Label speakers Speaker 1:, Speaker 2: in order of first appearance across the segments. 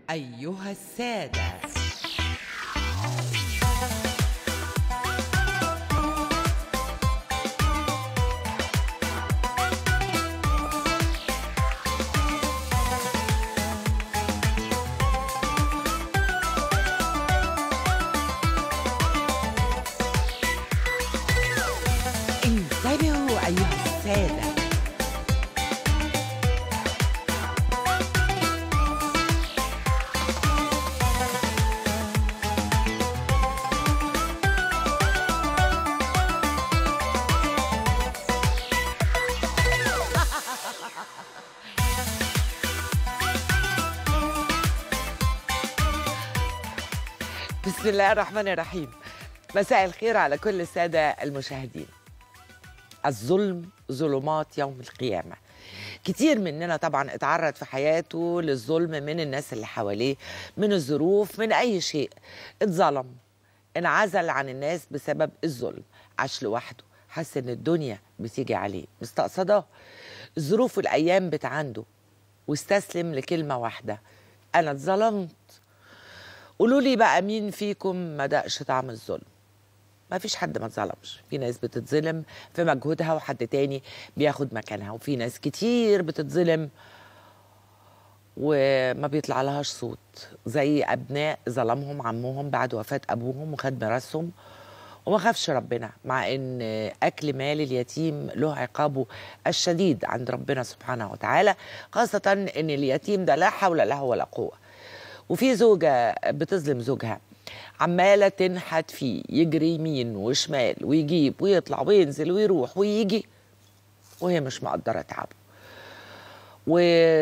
Speaker 1: أيها السادة انتبهوا أيها السادة بسم الله الرحمن الرحيم مساء الخير على كل السادة المشاهدين الظلم ظلمات يوم القيامة كتير مننا طبعا اتعرض في حياته للظلم من الناس اللي حواليه من الظروف من أي شيء اتظلم انعزل عن الناس بسبب الظلم عاش لوحده حس ان الدنيا بتيجي عليه مستقصداه الظروف والايام بتعنده واستسلم لكلمه واحده انا اتظلمت قولوا لي بقى مين فيكم ما دقش طعم الظلم ما فيش حد ما اتظلمش في ناس بتتظلم في مجهودها وحد تاني بياخد مكانها وفي ناس كتير بتتظلم وما بيطلع لهاش صوت زي ابناء ظلمهم عمهم بعد وفاه ابوهم وخد ميراثهم وما خافش ربنا مع ان اكل مال اليتيم له عقابه الشديد عند ربنا سبحانه وتعالى خاصه ان اليتيم ده لا حول له ولا قوه وفي زوجه بتظلم زوجها عماله تنحت فيه يجري يمين وشمال ويجيب ويطلع وينزل ويروح ويجي وهي مش مقدره تعبه و...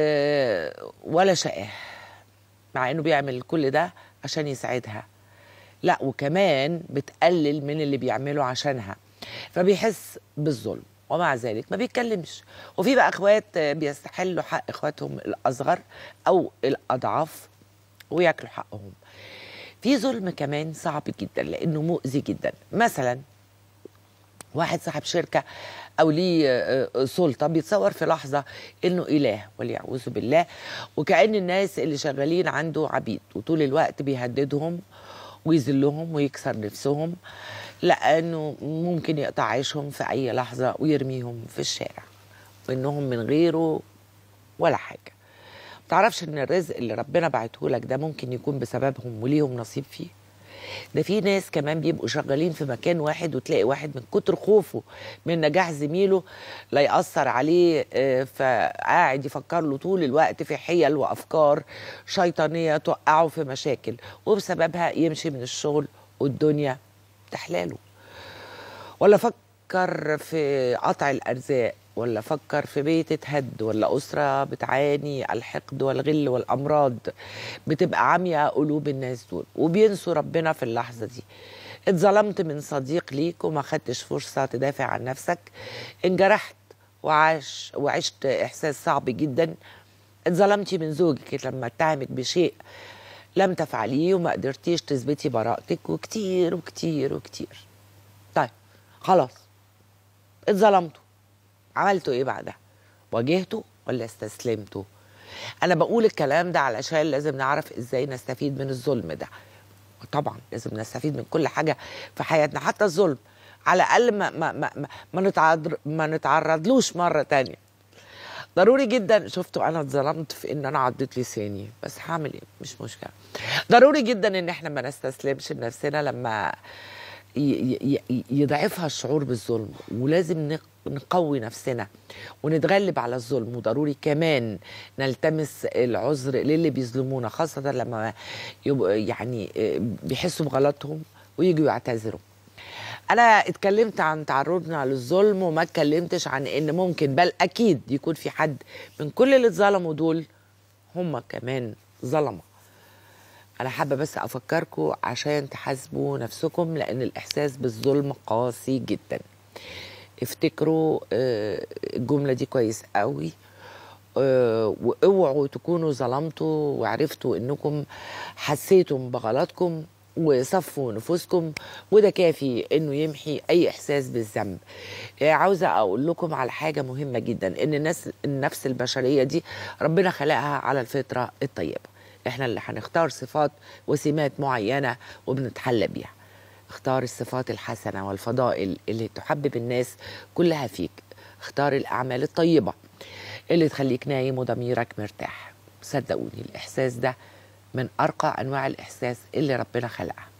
Speaker 1: ولا شقاه مع انه بيعمل كل ده عشان يساعدها لا وكمان بتقلل من اللي بيعمله عشانها فبيحس بالظلم ومع ذلك ما بيتكلمش وفي بقى اخوات بيستحلوا حق اخواتهم الاصغر او الاضعاف وياكلوا حقهم في ظلم كمان صعب جدا لانه مؤذي جدا مثلا واحد صاحب شركه او ليه آه، سلطه بيتصور في لحظه انه اله وليعوذ بالله وكأن الناس اللي شغالين عنده عبيد وطول الوقت بيهددهم ويذلهم ويكسر نفسهم لانه ممكن يقطع عيشهم في اي لحظه ويرميهم في الشارع وانهم من غيره ولا حاجه تعرفش ان الرزق اللي ربنا بعته لك ده ممكن يكون بسببهم وليهم نصيب فيه ده في ناس كمان بيبقوا شغالين في مكان واحد وتلاقي واحد من كتر خوفه من نجاح زميله لا يأثر عليه آه، فقاعد يفكر له طول الوقت في حيل وأفكار شيطانية توقعه في مشاكل وبسببها يمشي من الشغل والدنيا تحلاله ولا فكر في قطع الأرزاق ولا فكر في بيت اتهد ولا أسرة بتعاني الحقد والغل والأمراض بتبقى عامية قلوب الناس دول وبينسوا ربنا في اللحظة دي اتظلمت من صديق ليك وما خدتش فرصة تدافع عن نفسك انجرحت وعاش وعشت إحساس صعب جدا اتظلمتي من زوجك لما اتهمك بشيء لم تفعليه وما قدرتيش تثبتي براءتك وكتير وكتير وكتير طيب خلاص اتظلمتوا عملتوا ايه بعدها واجهتوا ولا استسلمتوا انا بقول الكلام ده علشان لازم نعرف ازاي نستفيد من الظلم ده طبعا لازم نستفيد من كل حاجه في حياتنا حتى الظلم على الاقل ما ما ما ما, ما, نتعرض ما نتعرضلوش مره تانية ضروري جدا شفتوا انا اتظلمت في ان انا عضيت لساني بس هعمل ايه مش مشكله ضروري جدا ان احنا ما نستسلمش لنفسنا لما ي- ي- ي- يضعفها الشعور بالظلم ولازم نق- نقوي نفسنا ونتغلب على الظلم وضروري كمان نلتمس العذر للي بيظلمونا خاصة لما يبقوا يعني آه، بيحسوا بغلطهم ويجوا يعتذروا انا اتكلمت عن تعرضنا للظلم وما اتكلمتش عن ان ممكن بل اكيد يكون في حد من كل اللي اتظلموا دول هم كمان ظلمه انا حابه بس افكركم عشان تحاسبوا نفسكم لان الاحساس بالظلم قاسي جدا افتكروا آه، الجمله دي كويس قوي آه، واوعوا تكونوا ظلمتوا وعرفتوا انكم حسيتم بغلطكم وصفوا نفوسكم وده كافي انه يمحي اي احساس بالذنب آه، عاوزه اقول لكم على حاجه مهمه جدا ان الناس النفس البشريه دي ربنا خلقها على الفطره الطيبه احنا اللي هنختار صفات وسمات معينه وبنتحلى بيها اختار الصفات الحسنه والفضائل اللي تحبب الناس كلها فيك اختار الاعمال الطيبه اللي تخليك نايم وضميرك مرتاح صدقوني الاحساس ده من ارقى انواع الاحساس اللي ربنا خلقها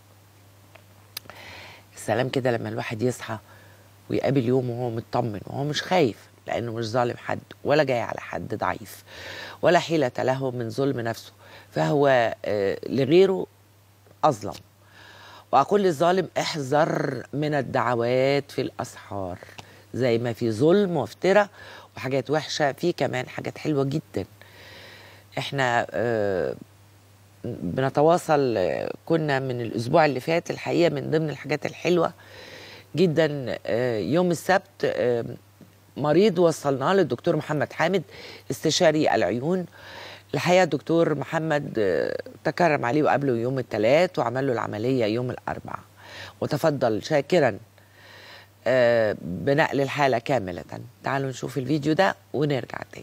Speaker 1: السلام كده لما الواحد يصحى ويقابل يوم وهو مطمن وهو مش خايف لانه مش ظالم حد ولا جاي على حد ضعيف ولا حيلة له من ظلم نفسه فهو آه، لغيره أظلم وأقول للظالم احذر من الدعوات في الأسحار زي ما في ظلم وافتراء وحاجات وحشة في كمان حاجات حلوة جدا احنا آه، بنتواصل آه، كنا من الأسبوع اللي فات الحقيقة من ضمن الحاجات الحلوة جدا آه، يوم السبت آه، مريض وصلناه للدكتور محمد حامد استشاري العيون الحقيقه الدكتور محمد آه، تكرم عليه وقابله يوم الثلاث وعمل له العمليه يوم الاربعاء وتفضل شاكرا آه، بنقل الحاله كامله تعالوا نشوف الفيديو ده ونرجع تاني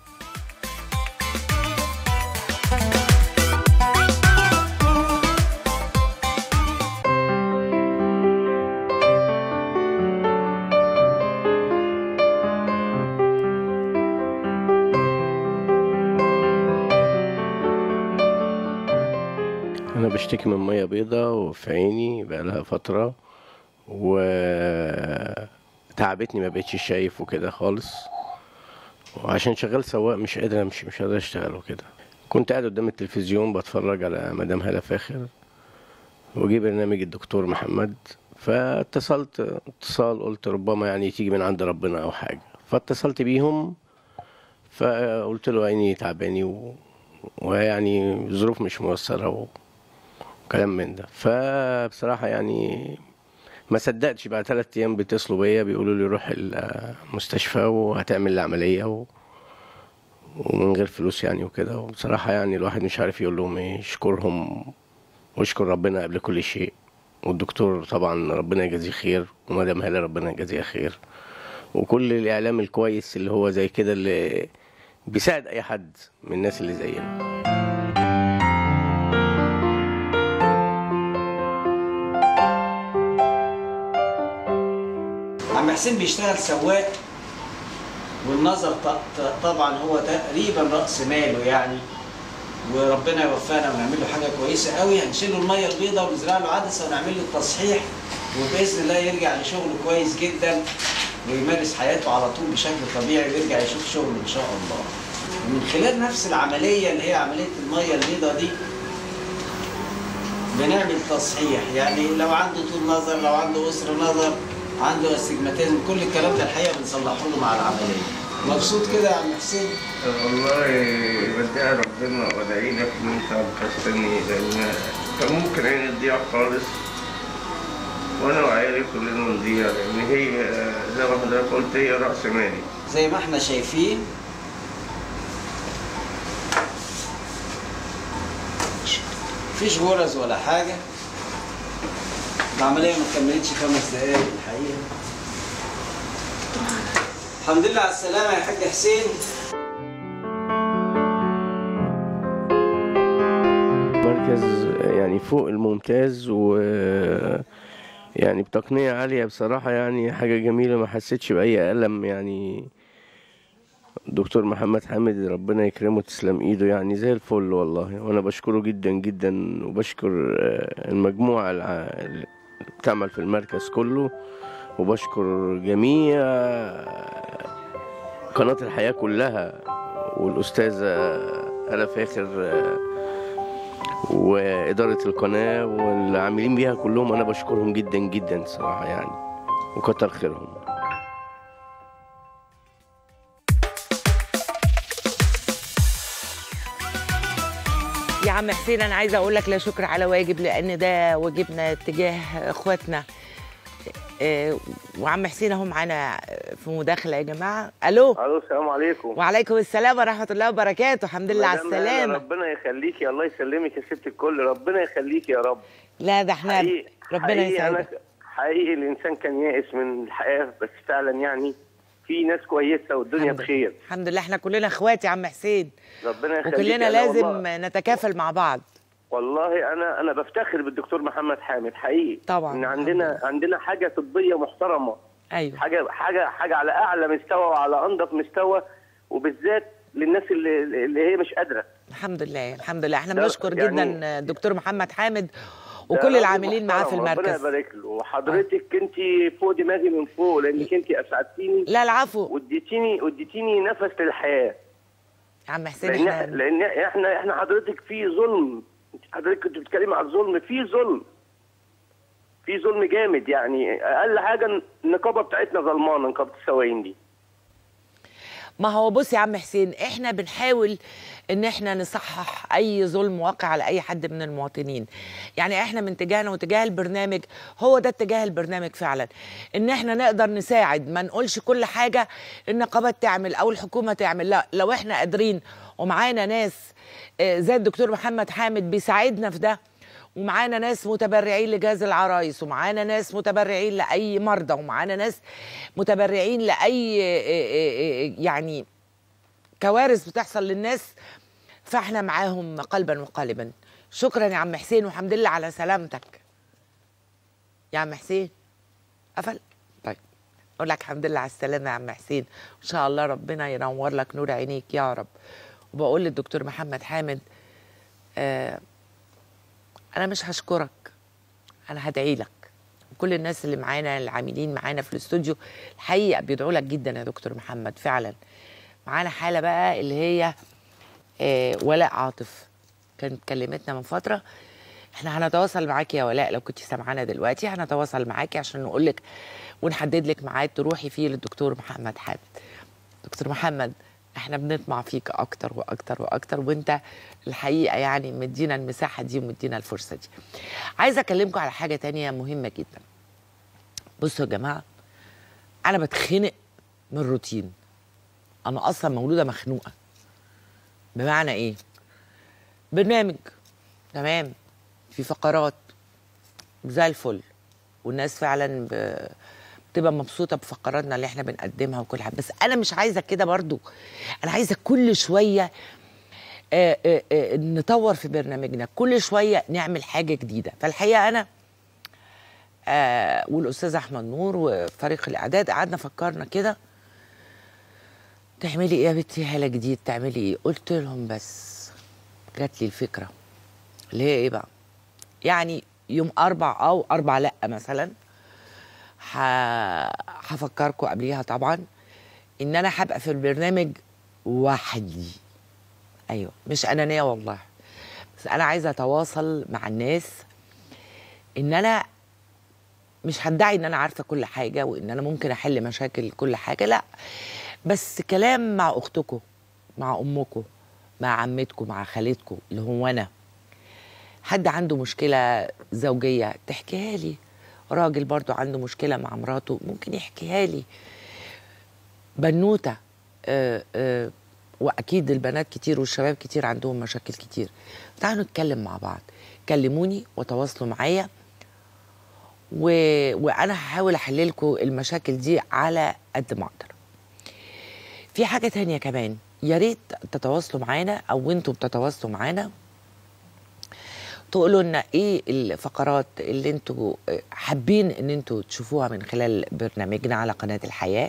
Speaker 2: انا بشتكي من ميه بيضة وفي عيني بقالها فترة و تعبتني ما بقتش شايف وكده خالص وعشان شغال سواق مش قادر امشي مش قادر اشتغل وكده كنت قاعد قدام التلفزيون بتفرج على مدام هالة فاخر وجي برنامج الدكتور محمد فاتصلت اتصال قلت ربما يعني تيجي من عند ربنا او حاجة فاتصلت بيهم فقلت له عيني تعباني و... ويعني ظروف مش ميسرة و... كلام من ده فبصراحة يعني ما صدقتش بعد ثلاث أيام بيتصلوا بيا بيقولوا لي روح المستشفى وهتعمل لي عملية و... ومن غير فلوس يعني وكده وبصراحة يعني الواحد مش عارف يقول لهم ايه يشكرهم ويشكر ربنا قبل كل شيء والدكتور طبعا ربنا يجازيه خير ومدام هالة ربنا يجازيها خير وكل الإعلام الكويس اللي هو زي كده اللي بيساعد أي حد من الناس اللي زينا
Speaker 3: عم حسين بيشتغل سواق والنظر ط- ط- طبعا هو تقريبا راس ماله يعني وربنا يوفقنا ونعمل له حاجه كويسه قوي هنشيل له الميه البيضاء ونزرع له عدسه ونعمل له التصحيح وباذن الله يرجع لشغله كويس جدا ويمارس حياته على طول بشكل طبيعي ويرجع يشوف شغله ان شاء الله. من خلال نفس العمليه اللي هي عمليه الميه البيضاء دي بنعمل تصحيح يعني لو عنده طول نظر لو عنده قصر نظر عنده استجماتيزم كل الكلام ده الحقيقه بنصلحه له مع العمليه مبسوط كده يا عم حسين
Speaker 4: والله بدعي ربنا وادعي لك ان انت انقذتني لان كان ممكن عيني تضيع خالص وانا وعيالي كلنا نضيع لان هي زي ما حضرتك قلت هي راس مالي
Speaker 3: زي ما احنا شايفين مفيش غرز ولا حاجه العمليه ما كملتش خمس دقايق الحقيقه الحمد لله على السلامه يا حاج حسين
Speaker 2: مركز يعني فوق الممتاز و يعني بتقنية عالية بصراحة يعني حاجة جميلة ما حسيتش بأي ألم يعني الدكتور محمد حامد ربنا يكرمه تسلم ايده يعني زي الفل والله وانا بشكره جدا جدا وبشكر آه، المجموعة الع- اللي بتعمل في المركز كله وبشكر جميع قناة الحياة كلها والأستاذة هلا فاخر آه، وإدارة القناة والعاملين بيها كلهم أنا بشكرهم جدا جدا صراحة يعني وكتر خيرهم
Speaker 1: يا عم حسين انا عايزه اقول لك لا شكر على واجب لان ده واجبنا تجاه اخواتنا آه، وعم حسين اهو معانا في مداخله يا جماعه الو
Speaker 4: الو السلام عليكم
Speaker 1: وعليكم السلام ورحمه الله وبركاته الحمد لله على
Speaker 4: مدام هلا،
Speaker 1: السلامه
Speaker 4: ربنا يخليكي الله يسلمك يا ست الكل ربنا يخليكي يا رب
Speaker 1: لا ده احنا
Speaker 4: حقيقي
Speaker 1: ربنا
Speaker 4: حقيقي
Speaker 1: يسعدك
Speaker 4: أنا حقيقي الانسان كان يائس من الحياه بس فعلا يعني
Speaker 5: في ناس كويسه والدنيا
Speaker 1: الحمد
Speaker 5: بخير
Speaker 1: لله. الحمد لله احنا كلنا اخوات يا عم حسين
Speaker 5: ربنا يخليك
Speaker 1: وكلنا
Speaker 5: أنا
Speaker 1: لازم
Speaker 5: والله,
Speaker 1: نتكافل مع بعض
Speaker 5: والله انا انا بفتخر بالدكتور محمد حامد حقيقي
Speaker 1: طبعاً.
Speaker 5: ان عندنا عندنا حاجه طبيه محترمه
Speaker 1: ايوه
Speaker 5: حاجه حاجه حاجه على اعلى مستوى وعلى انضف مستوى وبالذات للناس اللي, اللي هي مش قادره
Speaker 1: الحمد لله الحمد لله احنا
Speaker 5: ده
Speaker 1: بنشكر
Speaker 5: يعني-
Speaker 1: جدا الدكتور محمد حامد
Speaker 5: ده
Speaker 1: وكل
Speaker 5: راجل
Speaker 1: العاملين معاه في
Speaker 5: محترم، ربنا
Speaker 1: المركز
Speaker 5: يبارك له وحضرتك انت فوق دماغي من فوق لانك انت اسعدتيني
Speaker 1: لا العفو
Speaker 5: واديتيني واديتيني نفس للحياه
Speaker 1: يا عم حسين
Speaker 5: لان
Speaker 1: احنا
Speaker 5: لان احنا احنا حضرتك في ظلم حضرتك كنت بتتكلمي على الظلم في ظلم في ظلم جامد يعني اقل حاجه النقابه بتاعتنا ظلمانه نقابه السواقين دي
Speaker 1: ما هو بص يا عم حسين احنا بنحاول ان احنا نصحح اي ظلم واقع على اي حد من المواطنين يعني احنا من تجاهنا وتجاه البرنامج هو ده اتجاه البرنامج فعلا ان احنا نقدر نساعد ما نقولش كل حاجة النقابات تعمل او الحكومة تعمل لا لو احنا قادرين ومعانا ناس آه، زي الدكتور محمد حامد بيساعدنا في ده ومعانا ناس متبرعين لجهاز العرايس ومعانا ناس متبرعين لاي مرضى ومعانا ناس متبرعين لاي آه، آه، آه، يعني كوارث بتحصل للناس فاحنا معاهم قلبا وقالبا شكرا يا عم حسين والحمد لله على سلامتك يا عم حسين قفل طيب اقول لك الحمد لله على السلامه يا عم حسين ان شاء الله ربنا ينور لك نور عينيك يا رب وبقول للدكتور محمد حامد آه انا مش هشكرك انا هدعي لك كل الناس اللي معانا العاملين معانا في الاستوديو الحقيقه بيدعوا لك جدا يا دكتور محمد فعلا معانا حاله بقى اللي هي آه ولاء عاطف كانت كلمتنا من فتره احنا هنتواصل معاكي يا ولاء لو كنت سامعانا دلوقتي هنتواصل معاكي عشان نقول لك ونحدد لك ميعاد تروحي فيه للدكتور محمد حامد دكتور محمد احنا بنطمع فيك اكتر واكتر واكتر وانت الحقيقه يعني مدينا المساحه دي ومدينا الفرصه دي عايزه اكلمكم على حاجه تانية مهمه جدا بصوا يا جماعه انا بتخنق من الروتين انا اصلا مولوده مخنوقه بمعنى ايه برنامج تمام في فقرات زي الفل والناس فعلا ب... بتبقى مبسوطه بفقراتنا اللي احنا بنقدمها وكل حاجه بس انا مش عايزه كده برضو انا عايزه كل شويه آه، آه، آه، نطور في برنامجنا كل شويه نعمل حاجه جديده فالحقيقه انا آه والاستاذ احمد نور وفريق الاعداد قعدنا فكرنا كده تعملي ايه يا بنتي هاله جديد تعملي ايه قلت لهم بس جات لي الفكره اللي هي ايه بقى يعني يوم اربع او اربع لا مثلا ه- هفكركم قبليها طبعا ان انا هبقى في البرنامج وحدي ايوه مش انانيه والله بس انا عايزه اتواصل مع الناس ان انا مش هدعي ان انا عارفه كل حاجه وان انا ممكن احل مشاكل كل حاجه لا بس كلام مع اختكم مع امكم مع عمتكم مع خالتكم اللي هو انا حد عنده مشكله زوجيه تحكيها لي راجل برضو عنده مشكله مع مراته ممكن يحكيها لي بنوته آه آه واكيد البنات كتير والشباب كتير عندهم مشاكل كتير تعالوا نتكلم مع بعض كلموني وتواصلوا معايا و... وانا هحاول احل لكم المشاكل دي على قد ما اقدر في حاجه تانية كمان يا ريت تتواصلوا معانا او انتم بتتواصلوا معانا تقولوا لنا ايه الفقرات اللي انتوا حابين ان انتوا تشوفوها من خلال برنامجنا على قناه الحياه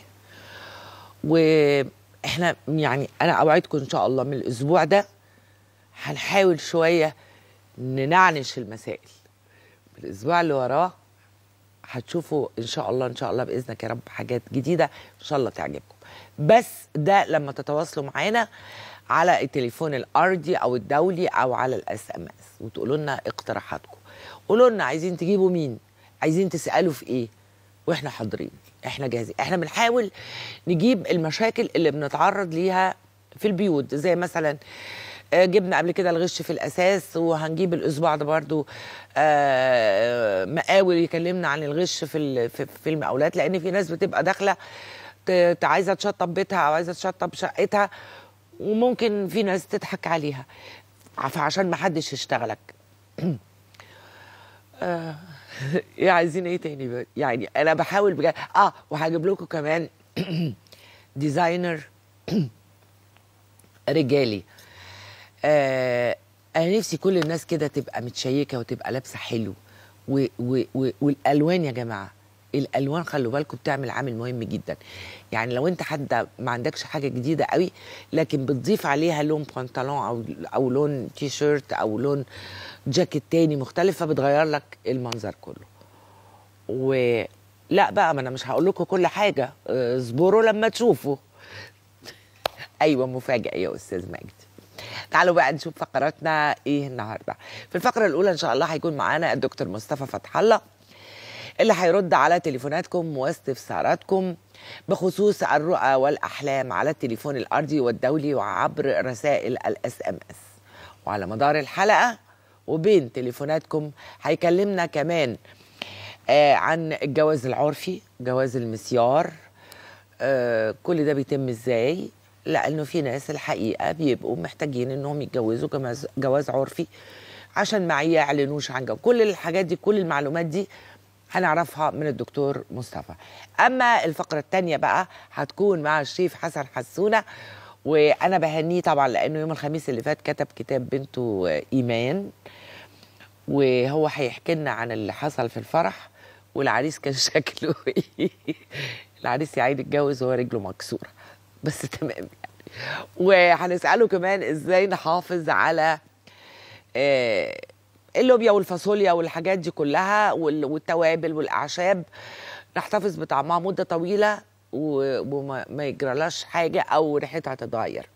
Speaker 1: واحنا يعني انا اوعدكم ان شاء الله من الاسبوع ده هنحاول شويه ننعنش المسائل الاسبوع اللي وراه هتشوفوا ان شاء الله ان شاء الله باذنك يا رب حاجات جديده ان شاء الله تعجبكم بس ده لما تتواصلوا معانا على التليفون الارضي او الدولي او على الاس ام اس وتقولوا لنا اقتراحاتكم قولوا لنا عايزين تجيبوا مين عايزين تسالوا في ايه واحنا حاضرين احنا جاهزين احنا بنحاول نجيب المشاكل اللي بنتعرض ليها في البيوت زي مثلا آه، جبنا قبل كده الغش في الاساس وهنجيب الاسبوع ده برضو آه، مقاول يكلمنا عن الغش في ال- في في المقاولات لان في ناس بتبقى داخله ت- ت- عايزه تشطب بيتها او عايزه تشطب شقتها وممكن في ناس تضحك عليها فعشان ما حدش يشتغلك آه، ايه عايزين ايه تاني بقى؟ يعني انا بحاول بجد اه وهجيب لكم كمان ديزاينر رجالي آه انا نفسي كل الناس كده تبقى متشيكه وتبقى لابسه حلو و و و والالوان يا جماعه الالوان خلوا بالكم بتعمل عامل مهم جدا يعني لو انت حد ما عندكش حاجه جديده قوي لكن بتضيف عليها لون بنطلون او او لون تي شيرت او لون جاكيت تاني مختلف فبتغير لك المنظر كله ولا بقى ما انا مش هقول لكم كل حاجه آه، اصبروا لما تشوفوا ايوه مفاجاه يا استاذ مجدي تعالوا بقى نشوف فقراتنا ايه النهارده في الفقره الاولى ان شاء الله هيكون معانا الدكتور مصطفى فتح الله اللي هيرد على تليفوناتكم واستفساراتكم بخصوص الرؤى والاحلام على التليفون الارضي والدولي وعبر رسائل الاس ام اس وعلى مدار الحلقه وبين تليفوناتكم هيكلمنا كمان آه عن الجواز العرفي جواز المسيار آه كل ده بيتم ازاي لانه في ناس الحقيقه بيبقوا محتاجين انهم يتجوزوا جواز, جواز عرفي عشان ما يعلنوش عن جو كل الحاجات دي كل المعلومات دي هنعرفها من الدكتور مصطفى اما الفقره الثانيه بقى هتكون مع الشيف حسن حسونه وانا بهنيه طبعا لانه يوم الخميس اللي فات كتب كتاب بنته ايمان وهو هيحكي لنا عن اللي حصل في الفرح والعريس كان شكله ايه العريس يا عيني اتجوز وهو رجله مكسوره بس تمام يعني وهنساله كمان ازاي نحافظ على آه اللوبيا والفاصوليا والحاجات دي كلها وال- والتوابل والاعشاب نحتفظ بطعمها مده طويله و- وما ما يجرالهاش حاجه او ريحتها تتغير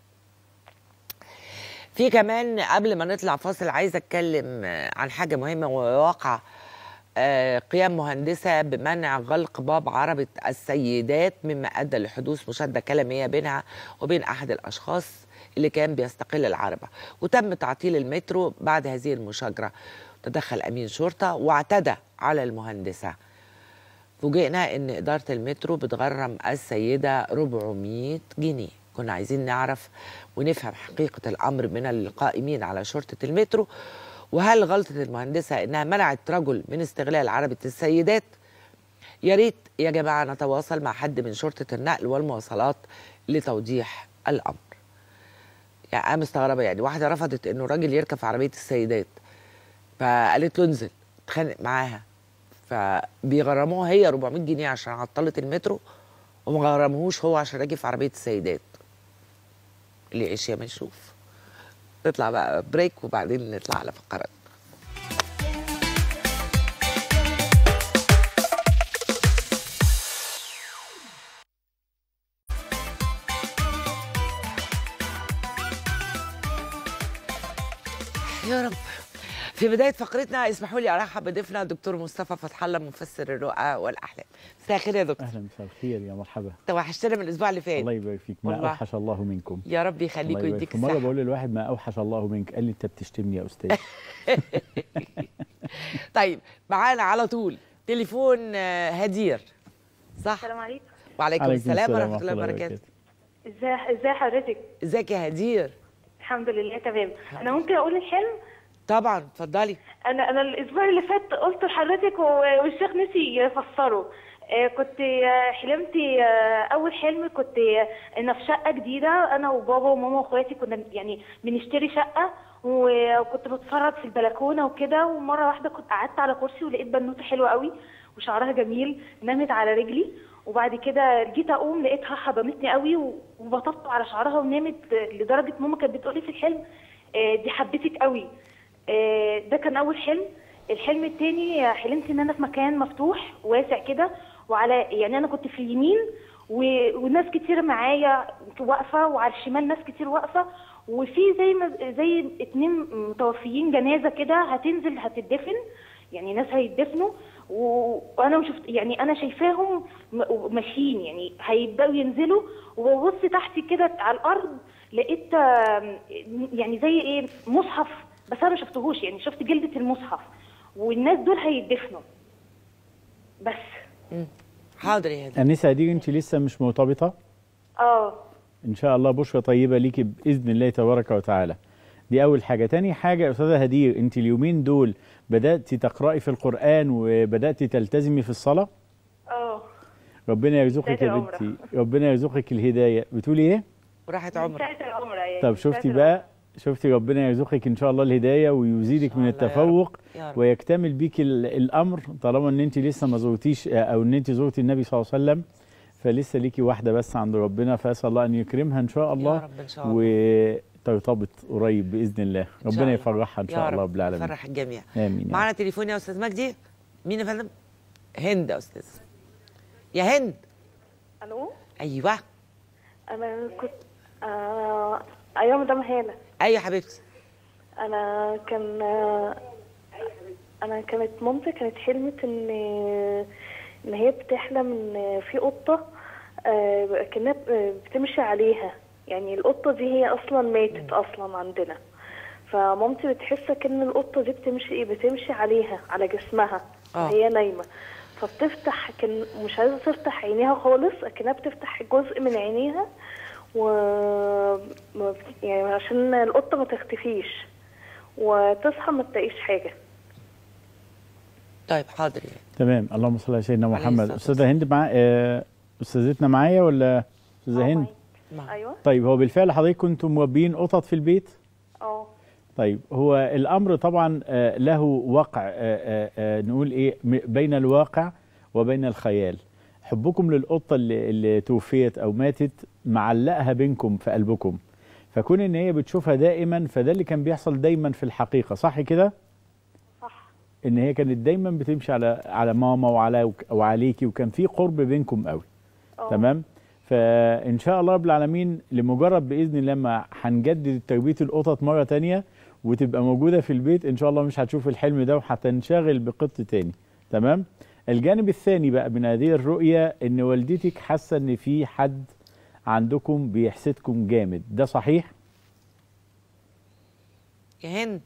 Speaker 1: في كمان قبل ما نطلع فاصل عايزه اتكلم آه، عن حاجه مهمه وواقع آه، قيام مهندسه بمنع غلق باب عربه السيدات مما ادى لحدوث مشاده كلاميه بينها وبين احد الاشخاص اللي كان بيستقل العربه وتم تعطيل المترو بعد هذه المشاجره تدخل امين شرطه واعتدى على المهندسه فوجئنا ان اداره المترو بتغرم السيده 400 جنيه كنا عايزين نعرف ونفهم حقيقه الامر من القائمين على شرطه المترو وهل غلطه المهندسه انها منعت رجل من استغلال عربه السيدات يا ريت يا جماعه نتواصل مع حد من شرطه النقل والمواصلات لتوضيح الامر يعني انا مستغربه يعني واحده رفضت انه راجل يركب في عربيه السيدات فقالت له انزل اتخانق معاها فبيغرموها هي 400 جنيه عشان عطلت المترو وما غرموهوش هو عشان راكب في عربيه السيدات اللي يعيش يا ما يشوف نطلع بقى بريك وبعدين نطلع على فقرات يا رب في بداية فقرتنا اسمحوا لي أرحب بضيفنا الدكتور مصطفى فتح الله مفسر الرؤى والأحلام مساء الخير يا دكتور
Speaker 6: اهلا مساء الخير يا مرحبا
Speaker 1: توحشتنا من الأسبوع اللي فات
Speaker 6: الله يبارك فيك ما
Speaker 1: والله.
Speaker 6: اوحش الله منكم
Speaker 1: يا رب يخليك
Speaker 6: الله يبارك
Speaker 1: ويديك
Speaker 6: فيك. مره
Speaker 1: الصحة
Speaker 6: بقول للواحد ما اوحش الله منك قال لي انت بتشتمني يا استاذ
Speaker 1: طيب معانا على طول تليفون آه، هدير صح
Speaker 7: السلام عليكم
Speaker 1: وعليكم
Speaker 6: عليكم
Speaker 1: السلام ورحمة الله وبركاته
Speaker 7: ازاي ازاي حضرتك
Speaker 1: ازيك يا هدير
Speaker 7: الحمد لله تمام انا ممكن اقول الحلم
Speaker 1: طبعا اتفضلي
Speaker 7: انا انا الاسبوع اللي فات قلت لحضرتك و- والشيخ نسي يفسره آه، كنت آه، حلمت آه، اول حلم كنت آه، ان في شقه جديده انا وبابا وماما واخواتي كنا يعني بنشتري شقه وكنت بتفرج في البلكونه وكده ومره واحده كنت قعدت على كرسي ولقيت بنوته حلوه قوي وشعرها جميل نامت على رجلي وبعد كده جيت اقوم لقيتها حضنتني قوي و- وبطبطب على شعرها ونامت آه، لدرجه ماما كانت بتقولي في الحلم آه، دي حبتك قوي آه، ده كان اول حلم الحلم التاني آه، حلمت ان انا في مكان مفتوح واسع كده وعلى يعني انا كنت في اليمين و- وناس كتير معايا واقفه وعلى الشمال ناس كتير واقفه وفي زي ما زي اتنين متوفيين جنازه كده هتنزل هتدفن يعني ناس هيدفنوا و- وانا مش شفت يعني انا شايفاهم م- ماشيين يعني هيبداوا ينزلوا وببص تحت كده على الارض لقيت آم، يعني زي ايه مصحف بس انا ما شفتهوش يعني شفت جلدة المصحف والناس دول هيدفنوا بس
Speaker 1: حاضر يا هدير
Speaker 6: انسه دي انت لسه مش مرتبطه
Speaker 7: اه
Speaker 6: ان شاء الله بشرى طيبه ليكي باذن الله تبارك وتعالى دي اول حاجه تاني حاجه يا استاذه هدير انت اليومين دول بدات تقراي في القران وبدات تلتزمي في الصلاه
Speaker 7: اه
Speaker 6: ربنا يرزقك
Speaker 7: بتاعت
Speaker 6: يا
Speaker 7: العمرة.
Speaker 6: بنتي ربنا يرزقك الهدايه بتقولي ايه
Speaker 1: وراحت
Speaker 7: من
Speaker 1: عمر
Speaker 7: ساعة العمرة يعني
Speaker 6: طب
Speaker 7: من
Speaker 6: شفتي
Speaker 7: ساعة
Speaker 6: بقى شفتي ربنا يرزقك ان شاء الله الهدايه ويزيدك
Speaker 1: إن
Speaker 6: من
Speaker 1: شاء الله يا
Speaker 6: التفوق
Speaker 1: يا رب
Speaker 6: ويكتمل بيك ال- الامر طالما ان انت لسه ما زرتيش او ان انت زرتي النبي صلى الله عليه وسلم فلسه ليكي واحده بس عند ربنا فاسال الله ان يكرمها ان شاء
Speaker 1: يا
Speaker 6: الله
Speaker 1: رب ان شاء الله
Speaker 6: وترتبط قريب باذن الله
Speaker 1: شاء
Speaker 6: ربنا
Speaker 1: الله.
Speaker 6: يفرحها ان
Speaker 1: يا
Speaker 6: شاء الله
Speaker 1: رب
Speaker 6: رب العالمين
Speaker 1: فرح الجميع
Speaker 6: امين يا
Speaker 1: معانا تليفون يا استاذ مجدي مين يا فندم هند يا استاذ يا هند
Speaker 7: الو
Speaker 1: ايوه
Speaker 7: انا كنت آه... ايوه مدام هاله
Speaker 1: ايوه يا حبيبتي
Speaker 7: انا كان آه، انا كانت مامتي كانت حلمت ان ان هي بتحلم ان في قطه آه، كانها ب- بتمشي عليها يعني القطه دي هي اصلا ماتت اصلا عندنا فمامتي بتحس كأن القطه دي بتمشي ايه بتمشي عليها على جسمها
Speaker 1: آه.
Speaker 7: وهي نايمه فبتفتح كان مش عايزه تفتح عينيها خالص لكنها بتفتح جزء من عينيها و ما- يعني عشان القطه ما تختفيش وتصحى ما تلاقيش حاجه
Speaker 1: طيب حاضر يعني.
Speaker 6: تمام اللهم صل على سيدنا
Speaker 1: عليه
Speaker 6: محمد
Speaker 1: الصلاة
Speaker 6: استاذه هند مع آه، استاذتنا معايا ولا استاذه
Speaker 7: آه،
Speaker 6: هند
Speaker 1: مع-
Speaker 7: ايوه
Speaker 6: طيب هو بالفعل حضرتك كنتم مربيين قطط في البيت
Speaker 7: اه
Speaker 6: طيب هو الامر طبعا آه، له وقع آه، آه، آه، نقول ايه م- بين الواقع وبين الخيال حبكم للقطه اللي, اللي توفيت او ماتت معلقها بينكم في قلبكم فكون ان هي بتشوفها دائما فده اللي كان بيحصل دايما في الحقيقه صح كده
Speaker 7: صح
Speaker 6: ان هي كانت دايما بتمشي على على ماما وعلى وعليكي وكان في قرب بينكم قوي
Speaker 7: اه
Speaker 6: تمام فان شاء الله رب العالمين لمجرد باذن الله ما هنجدد تربيه القطط مره تانية وتبقى موجوده في البيت ان شاء الله مش هتشوف الحلم ده وهتنشغل بقط تاني تمام الجانب الثاني بقى من هذه الرؤيه ان والدتك حاسه ان في حد عندكم بيحسدكم جامد ده صحيح
Speaker 1: يا هند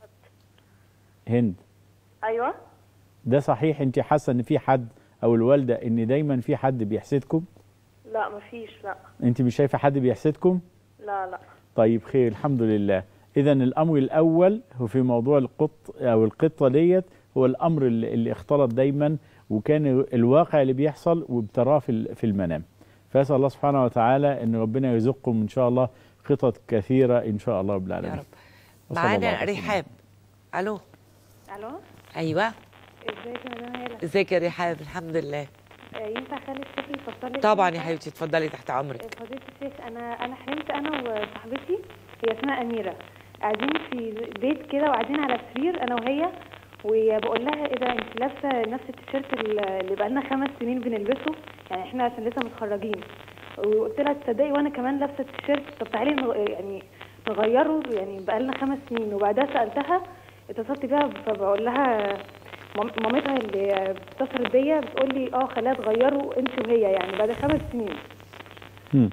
Speaker 6: هند
Speaker 7: ايوه
Speaker 6: ده صحيح انت حاسه ان في حد او الوالده ان دايما في حد بيحسدكم
Speaker 7: لا مفيش لا
Speaker 6: انت مش شايفه حد بيحسدكم
Speaker 7: لا لا
Speaker 6: طيب خير الحمد لله اذا الامر الاول هو في موضوع القط او القطه ديت هو الامر اللي, اللي اختلط دايما وكان الواقع اللي بيحصل وبتراه في ال- في المنام فاسال الله سبحانه وتعالى ان ربنا يرزقكم ان شاء الله خطط كثيره ان شاء الله رب
Speaker 1: يا
Speaker 6: العالمين
Speaker 1: رب
Speaker 6: وصلى الله
Speaker 1: معانا
Speaker 6: على سيدنا
Speaker 1: رحاب الو
Speaker 7: الو
Speaker 1: ايوه
Speaker 7: ازيك يا مدام هاله
Speaker 1: ازيك يا رحاب الحمد لله
Speaker 7: آه، ينفع اخلي الشيخ يفصل لي
Speaker 1: طبعا
Speaker 7: كلمة؟
Speaker 1: يا حبيبتي اتفضلي تحت امرك
Speaker 7: آه، فضيلة الشيخ انا انا حلمت انا وصاحبتي هي اسمها اميره قاعدين في بيت كده وقاعدين على سرير انا وهي وبقول لها ايه ده انت لابسه نفس التيشيرت اللي بقالنا خمس سنين بنلبسه يعني احنا عشان لسه متخرجين وقلت لها تصدقي وانا كمان لابسه التيشيرت طب تعالي نغ- يعني نغيره يعني بقالنا خمس سنين وبعدها سالتها اتصلت بيها فبقول لها مام- مامتها اللي اتصلت بيا بتقول لي اه خليها تغيره انت وهي يعني بعد خمس سنين
Speaker 6: مم.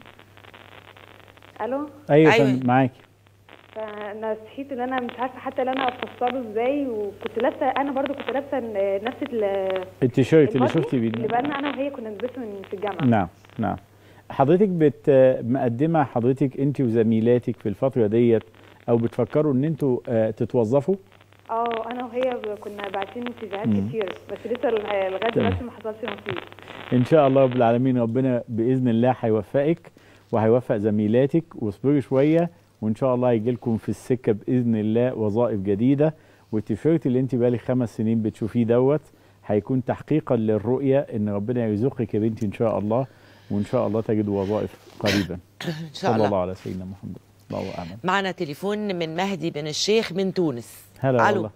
Speaker 7: الو
Speaker 6: ايوه
Speaker 1: أيوة.
Speaker 6: أيوة. معاكي
Speaker 7: فانا صحيت ان انا مش عارفه حتى ان انا افصله ازاي وكنت لابسه انا برضو كنت لابسه ن- نفس ال-
Speaker 6: التيشيرت اللي
Speaker 7: البادي
Speaker 6: شفتي بيه
Speaker 7: اللي بقالنا انا وهي كنا نلبسه من في الجامعه
Speaker 6: نعم نعم حضرتك بت مقدمه حضرتك انت وزميلاتك في الفتره ديت او بتفكروا ان انتوا آه، تتوظفوا
Speaker 7: اه انا وهي ب- كنا باعتين سيفيهات
Speaker 6: مم.
Speaker 7: كتير بس لسه لغايه
Speaker 6: تمام.
Speaker 7: دلوقتي ما حصلش نصيب
Speaker 6: ان شاء الله رب العالمين ربنا باذن الله هيوفقك وهيوفق زميلاتك واصبري شويه وان شاء الله هيجي لكم في السكه باذن الله وظائف جديده والتيشيرت اللي انت بقالك خمس سنين بتشوفيه دوت هيكون تحقيقا للرؤيه ان ربنا يرزقك يا بنتي ان شاء الله وان شاء الله تجد وظائف قريبا
Speaker 1: ان شاء
Speaker 6: صلى الله
Speaker 1: الله
Speaker 6: على سيدنا محمد الله اعلم
Speaker 1: معنا تليفون من مهدي بن الشيخ من تونس
Speaker 6: هلا
Speaker 1: الو
Speaker 6: والله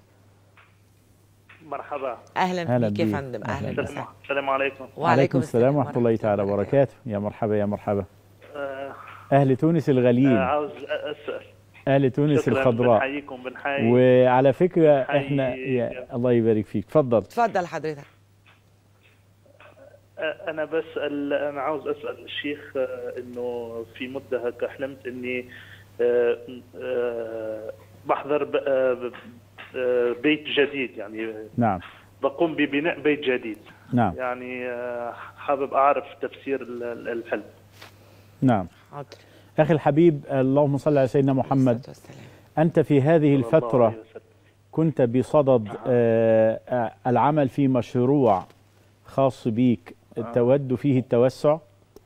Speaker 8: مرحبا
Speaker 1: اهلا,
Speaker 6: أهلا
Speaker 1: بيك يا
Speaker 6: بيك.
Speaker 1: فندم
Speaker 6: أهلا
Speaker 1: اهلا
Speaker 6: بيك.
Speaker 1: وسهلا
Speaker 8: السلام عليكم
Speaker 6: وعليكم السلام ورحمه الله تعالى وبركاته يا مرحبا يا مرحبا
Speaker 8: آه
Speaker 6: اهل تونس الغاليين
Speaker 8: آه عاوز اسال
Speaker 6: اهل تونس
Speaker 8: شكراً،
Speaker 6: الخضراء
Speaker 8: بنحييكم بنحيي
Speaker 6: وعلى فكره
Speaker 8: بنحيي-
Speaker 6: احنا يا الله يبارك فيك اتفضل
Speaker 1: اتفضل حضرتك
Speaker 8: آه انا بسال انا عاوز اسال الشيخ آه انه في مده هكا حلمت اني آه آه بحضر ب- آه ب- آه بيت جديد يعني
Speaker 6: نعم
Speaker 8: بقوم ببناء بيت جديد
Speaker 6: نعم
Speaker 8: يعني آه حابب اعرف تفسير ال- ال- الحلم
Speaker 6: نعم
Speaker 1: حاضر
Speaker 6: اخي الحبيب اللهم صل على سيدنا محمد
Speaker 1: الصلاة والسلام.
Speaker 6: انت في هذه
Speaker 8: صلى الله
Speaker 6: الفتره
Speaker 8: عليه وسلم.
Speaker 6: كنت بصدد آه، آه، العمل في مشروع خاص بيك تود فيه التوسع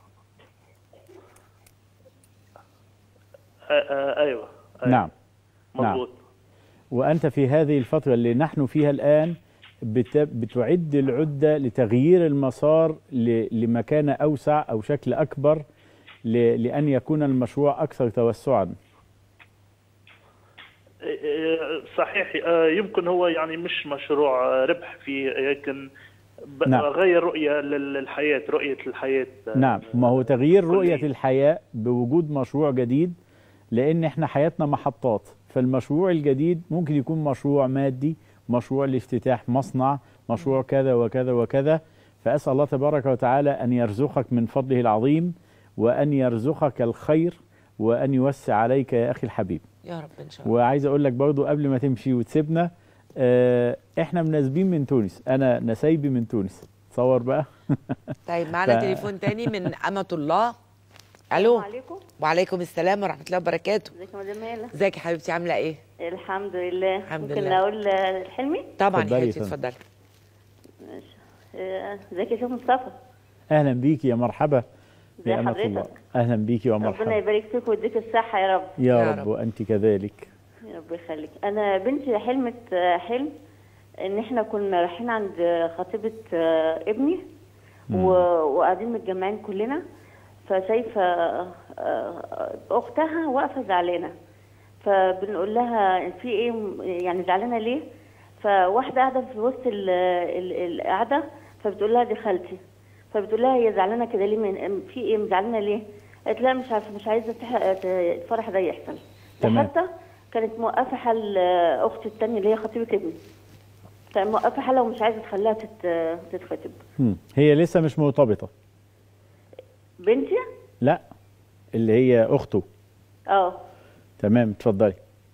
Speaker 8: آه، آه، ايوه أيوة.
Speaker 6: نعم نعم.
Speaker 8: مضبوط
Speaker 6: وأنت في هذه الفترة اللي نحن فيها الآن بت- بتعد العدة لتغيير المسار ل- لمكان أوسع أو شكل أكبر ل- لأن يكون المشروع أكثر توسعا
Speaker 8: آه، صحيح آه، يمكن هو يعني مش مشروع آه، ربح فيه لكن ب-
Speaker 6: نعم.
Speaker 8: غير رؤيه لل- للحياه رؤيه الحياه آه،
Speaker 6: نعم ما هو تغيير رؤية
Speaker 8: كلية.
Speaker 6: الحياة بوجود مشروع جديد لأن احنا حياتنا محطات فالمشروع الجديد ممكن يكون مشروع مادي مشروع لافتتاح مصنع مشروع كذا وكذا وكذا فأسأل الله تبارك وتعالى أن يرزقك من فضله العظيم وأن يرزقك الخير وأن يوسع عليك يا أخي الحبيب
Speaker 1: يا رب ان شاء الله
Speaker 6: وعايز اقول لك برضو قبل ما تمشي وتسيبنا آه، احنا مناسبين من تونس انا نسايبي من تونس تصور بقى
Speaker 1: طيب معانا
Speaker 6: ف-
Speaker 1: تليفون تاني من امة الله الو
Speaker 9: عليكم
Speaker 1: وعليكم السلام ورحمه الله وبركاته
Speaker 9: ازيك يا مدام مالا
Speaker 1: ازيك يا حبيبتي عامله ايه
Speaker 9: الحمد لله
Speaker 1: الحمد
Speaker 9: ممكن
Speaker 1: لله.
Speaker 9: اقول آه، حلمي
Speaker 1: طبعا
Speaker 6: اتفضلي
Speaker 1: يا
Speaker 6: يا
Speaker 1: حبيبتي
Speaker 6: فندم.
Speaker 1: اتفضلي
Speaker 9: آه، ازيك يا شيخ مصطفى
Speaker 6: اهلا بيكي يا مرحبا
Speaker 9: ازي
Speaker 6: يا أمة
Speaker 9: حضرتك؟
Speaker 6: الله اهلا بيكي
Speaker 9: ربنا
Speaker 6: ومرحبا
Speaker 9: يبارك فيك ويديك الصحه يا رب
Speaker 6: يا
Speaker 1: يا
Speaker 6: رب
Speaker 1: رب.
Speaker 6: وانت كذلك
Speaker 9: يا رب يخليك انا بنتي حلمت آه، حلم ان احنا كنا رايحين عند خطيبه آه، ابني و- وقاعدين متجمعين كلنا فشايفه آه، آه، اختها واقفه زعلانه فبنقول لها في ايه م- يعني زعلانه ليه فواحده قاعده في وسط ال- ال- القعده فبتقول لها دي خالتي فبتقول لها هي زعلانه كده ليه من في ايه زعلانه ليه قالت لها مش عارفه مش عايزه تح- الفرح ده يحصل
Speaker 6: تمام.
Speaker 9: حتى كانت موقفه حل آه، اختي التانية اللي هي خطيبه ابني كانت موقفه حالها ومش عايزه تخليها تت- تتخطب
Speaker 6: هم. هي لسه مش مرتبطه
Speaker 9: بنتي
Speaker 6: لا اللي هي اخته
Speaker 9: اه
Speaker 6: تمام اتفضلي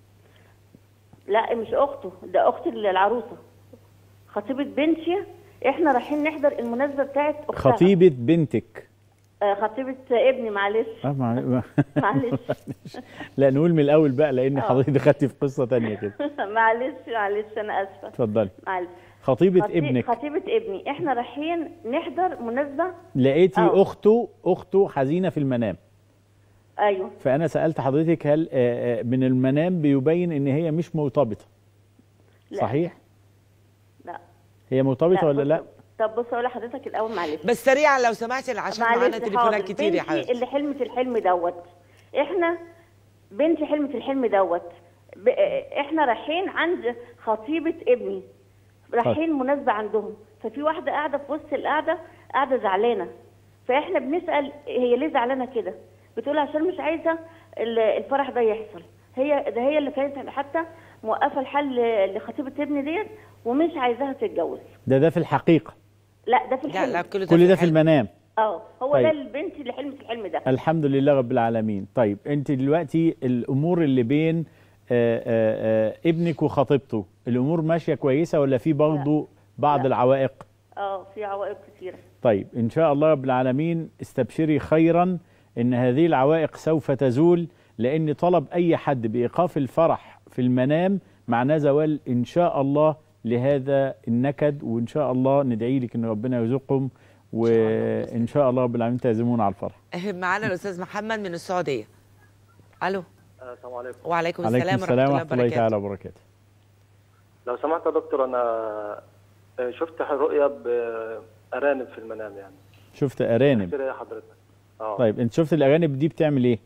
Speaker 9: لا مش اخته ده اخت العروسه خطيبه بنتي احنا رايحين نحضر المناسبه بتاعت اختها
Speaker 6: خطيبه بنتك
Speaker 9: آه خطيبه ابني معلش
Speaker 6: آه مع...
Speaker 9: معلش
Speaker 6: لا نقول من الاول بقى لان
Speaker 9: آه.
Speaker 6: حضرتك دخلتي في قصه تانية كده
Speaker 9: معلش معلش انا اسفه
Speaker 6: اتفضلي
Speaker 9: معلش
Speaker 6: خطيبه
Speaker 9: خطي-
Speaker 6: ابنك
Speaker 9: خطيبه ابني احنا رايحين نحضر مناسبه
Speaker 6: لقيتي
Speaker 9: آه.
Speaker 6: اخته اخته حزينه في المنام
Speaker 9: ايوه
Speaker 6: فانا سالت حضرتك هل آه، آه، من المنام بيبين ان هي مش مرتبطه
Speaker 9: لا.
Speaker 6: صحيح
Speaker 9: لا
Speaker 6: هي مرتبطه ولا
Speaker 9: بص-
Speaker 6: لا
Speaker 9: طب بص اقول لحضرتك الاول معلش
Speaker 1: بس سريعا لو سمحتي عشان معانا
Speaker 9: معلش
Speaker 1: تليفونات
Speaker 9: حاضر.
Speaker 1: كتير يا
Speaker 9: بنتي
Speaker 1: حبيبتي
Speaker 9: اللي حلمت الحلم دوت احنا بنتي حلمت الحلم دوت ب... احنا رايحين عند خطيبه ابني رايحين مناسبه عندهم ففي واحده قاعده في وسط القعده قاعده زعلانه فاحنا بنسال هي ليه زعلانه كده بتقول عشان مش عايزه ال- الفرح ده يحصل هي ده هي اللي كانت حتى موقفه الحل لخطيبه ابني ديت ومش عايزاها تتجوز
Speaker 6: ده ده في الحقيقه
Speaker 9: لا ده في
Speaker 1: لا
Speaker 9: الحلم
Speaker 1: لا كل ده
Speaker 6: كل ده في
Speaker 1: الحلم.
Speaker 6: المنام
Speaker 9: اه هو
Speaker 6: طيب.
Speaker 9: ده البنت اللي حلمت الحلم ده
Speaker 6: الحمد لله رب العالمين طيب انت دلوقتي الامور اللي بين آآ آآ ابنك وخطيبته الامور ماشيه كويسه ولا في برضه بعض
Speaker 9: لا.
Speaker 6: العوائق
Speaker 9: اه في عوائق كتيره
Speaker 6: طيب ان شاء الله رب العالمين استبشري خيرا ان هذه العوائق سوف تزول لان طلب اي حد بايقاف الفرح في المنام معناه زوال ان شاء الله لهذا النكد وان شاء الله ندعي لك ان ربنا يرزقكم وان شاء الله رب العالمين تعزمون على الفرح
Speaker 1: معانا الاستاذ محمد من السعوديه الو
Speaker 10: السلام عليكم
Speaker 1: وعليكم
Speaker 6: عليكم
Speaker 1: السلام
Speaker 6: السلام
Speaker 1: ورحمه
Speaker 6: ورحمه
Speaker 1: الله
Speaker 6: الله تعالى
Speaker 1: وبركاته
Speaker 6: وبركاته
Speaker 10: لو سمحت يا دكتور انا آه، شفت رؤيا بارانب في المنام يعني
Speaker 6: شفت ارانب
Speaker 10: كده يا حضرتك اه
Speaker 6: طيب انت شفت الارانب دي بتعمل ايه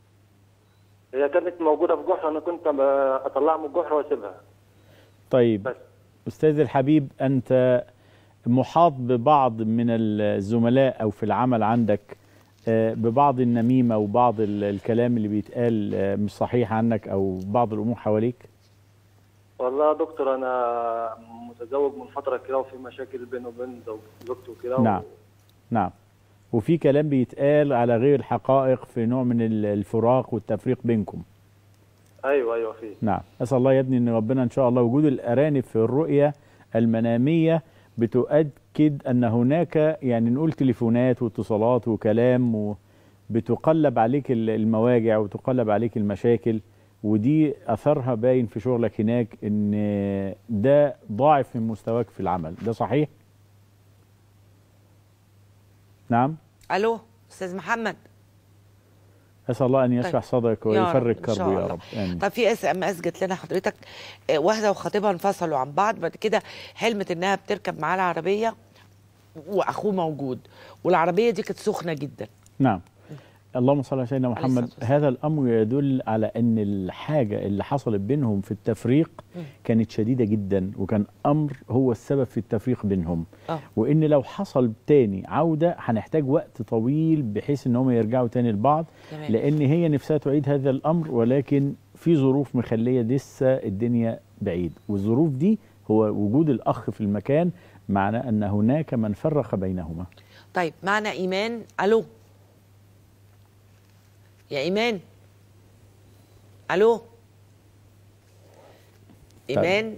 Speaker 10: هي كانت موجوده في جحر انا كنت ب- اطلعها من الجحر واسيبها
Speaker 6: طيب
Speaker 10: بس.
Speaker 6: استاذ الحبيب انت محاط ببعض من الزملاء او في العمل عندك آه، ببعض النميمه وبعض ال- الكلام اللي بيتقال آه، مش صحيح عنك او بعض الامور حواليك
Speaker 10: والله يا دكتور انا متزوج من فتره كده وفي مشاكل بيني وبين زوج- زوجتي وكده
Speaker 6: نعم. نعم وفي كلام بيتقال على غير الحقائق في نوع من ال- الفراق والتفريق بينكم
Speaker 10: ايوه ايوه في
Speaker 6: نعم اسال الله يا ابني ان ربنا ان شاء الله وجود الارانب في الرؤيه المناميه بتؤكد ان هناك يعني نقول تليفونات واتصالات وكلام و بتقلب عليك ال- المواجع وتقلب عليك المشاكل ودي اثرها باين في شغلك هناك ان ده ضاعف من مستواك في العمل ده صحيح نعم
Speaker 1: الو استاذ محمد
Speaker 6: اسال الله ان يشرح
Speaker 1: طيب.
Speaker 6: صدرك
Speaker 1: يا رب،
Speaker 6: ويفرج
Speaker 1: إن شاء
Speaker 6: كربه يا
Speaker 1: الله.
Speaker 6: رب امين
Speaker 1: طب في اس ام اس جت لنا حضرتك آه، واحده وخطيبها انفصلوا عن بعض بعد كده حلمت انها بتركب معاه العربيه واخوه موجود والعربيه دي كانت سخنه جدا
Speaker 6: نعم اللهم صل على سيدنا
Speaker 1: عليه
Speaker 6: محمد
Speaker 1: الصلاة
Speaker 6: هذا الامر يدل على ان الحاجه اللي حصلت بينهم في التفريق
Speaker 1: مم.
Speaker 6: كانت شديده جدا وكان امر هو السبب في التفريق بينهم
Speaker 1: اه
Speaker 6: وان لو حصل تاني عوده هنحتاج وقت طويل بحيث ان هم يرجعوا تاني لبعض
Speaker 1: تمام.
Speaker 6: لان هي نفسها تعيد هذا الامر ولكن في ظروف مخليه لسه الدنيا بعيد والظروف دي هو وجود الاخ في المكان معناه ان هناك من فرق بينهما
Speaker 1: طيب معنا ايمان الو يا ايمان الو ايمان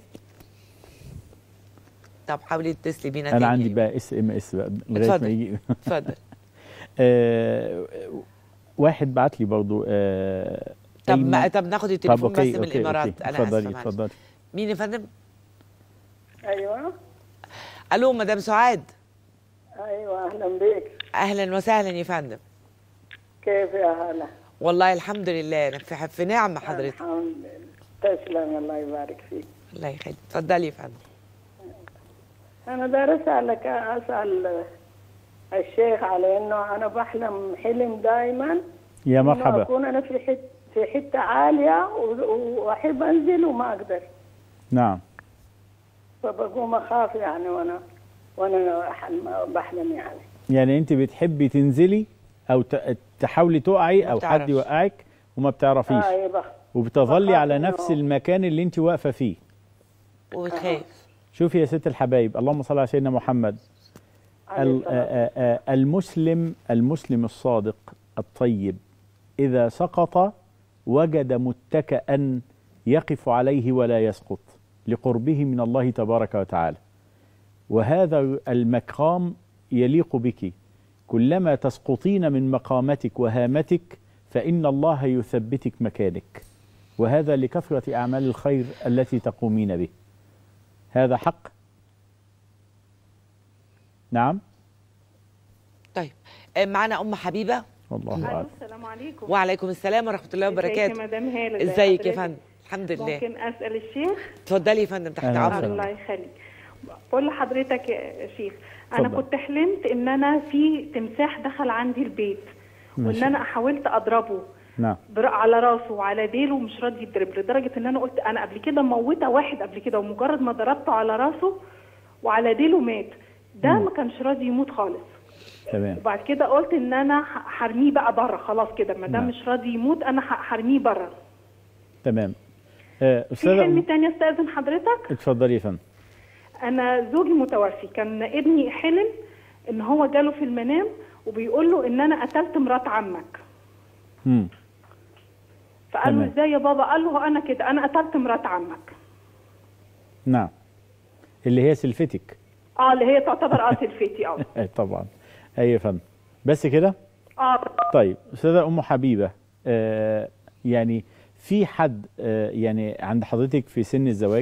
Speaker 1: طب حاولي تتصلي بينا تاني
Speaker 6: انا عندي بقى اس ام اس بقى لغايه ما
Speaker 1: اتفضل.
Speaker 6: يجي
Speaker 1: اتفضل
Speaker 6: آه، واحد بعت لي برضو آه،
Speaker 1: طب
Speaker 6: أيمن-
Speaker 1: ما طب ناخد التليفون
Speaker 6: طب
Speaker 1: بس
Speaker 6: أوكي،
Speaker 1: من
Speaker 6: أوكي،
Speaker 1: الامارات
Speaker 6: أوكي.
Speaker 1: انا اسفه
Speaker 6: اتفضلي
Speaker 1: معلش.
Speaker 6: اتفضلي
Speaker 1: مين يا فندم
Speaker 11: ايوه
Speaker 1: الو مدام سعاد
Speaker 11: ايوه اهلا بك
Speaker 1: اهلا وسهلا يا فندم
Speaker 11: كيف يا هلا
Speaker 1: والله الحمد لله أنا في في نعمه حضرتك
Speaker 11: الحمد لله تسلم الله يبارك فيك
Speaker 1: الله يخليك اتفضلي يا فندم
Speaker 11: انا داير اسالك اسال الشيخ على انه انا بحلم حلم دائما
Speaker 6: يا
Speaker 11: إنه
Speaker 6: مرحبا
Speaker 11: اكون انا في حته في حته عاليه و- واحب انزل وما اقدر
Speaker 6: نعم
Speaker 11: فبقوم اخاف يعني وانا وانا حلم- بحلم يعني
Speaker 6: يعني انت بتحبي تنزلي او ت- تحاولي تقعي
Speaker 1: ما
Speaker 6: او
Speaker 1: بتعرفش.
Speaker 6: حد يوقعك وما بتعرفيش
Speaker 11: آه بخ...
Speaker 6: وبتظلي
Speaker 11: بخاف
Speaker 6: على
Speaker 11: إنه-
Speaker 6: نفس المكان اللي انت واقفه فيه
Speaker 1: وبتخاف
Speaker 6: شوفي يا ست الحبايب اللهم صل على سيدنا محمد
Speaker 11: عليه
Speaker 6: ال-
Speaker 11: الصلاة
Speaker 6: آه، آه، آه، المسلم المسلم الصادق الطيب إذا سقط وجد متكئا يقف عليه ولا يسقط لقربه من الله تبارك وتعالى وهذا المقام يليق بك كلما تسقطين من مقامتك وهامتك فإن الله يثبتك مكانك وهذا لكثرة أعمال الخير التي تقومين به هذا حق نعم
Speaker 1: طيب آه، معنا ام حبيبه
Speaker 6: والله أعلم
Speaker 12: السلام عليكم
Speaker 1: وعليكم السلام ورحمه الله
Speaker 12: ازيك يا
Speaker 1: وبركاته
Speaker 12: مدام هاله ازي
Speaker 1: ازيك يا
Speaker 12: حضرتك؟
Speaker 1: فندم الحمد لله
Speaker 12: ممكن اسال الشيخ
Speaker 1: اتفضلي يا فندم تحت
Speaker 6: أهلا
Speaker 1: امرك
Speaker 6: وسهلا.
Speaker 12: الله يخليك بقول لحضرتك يا شيخ انا
Speaker 6: اتفضل.
Speaker 12: كنت حلمت ان انا في تمساح دخل عندي البيت وان
Speaker 6: ماشي.
Speaker 12: انا حاولت اضربه
Speaker 6: نعم
Speaker 12: بر- على راسه وعلى ديله مش راضي يضرب لدرجه ان انا قلت انا قبل كده موته واحد قبل كده ومجرد ما ضربته على راسه وعلى ديله مات ده
Speaker 6: مم.
Speaker 12: ما كانش راضي يموت خالص
Speaker 6: تمام
Speaker 12: وبعد كده قلت ان انا ح- حرميه بقى بره خلاص كده ما دام
Speaker 6: نعم.
Speaker 12: مش راضي يموت انا ح- حرميه بره
Speaker 6: تمام آه،
Speaker 12: في حلم
Speaker 6: استاذه
Speaker 12: تاني استاذن حضرتك
Speaker 6: اتفضلي يا فندم
Speaker 12: انا زوجي متوفي كان ابني حلم ان هو جاله في المنام وبيقول له ان انا قتلت مرات عمك
Speaker 6: مم.
Speaker 12: فقال له
Speaker 6: تمام.
Speaker 12: ازاي يا بابا قال له انا كده انا قتلت مرات عمك
Speaker 6: نعم اللي هي سلفتك
Speaker 12: اه اللي هي تعتبر اه سلفتي اه
Speaker 6: آه، طبعا اي يا فندم بس كده
Speaker 12: اه
Speaker 6: طيب استاذه ام حبيبه آه يعني في حد آه يعني عند حضرتك في سن الزواج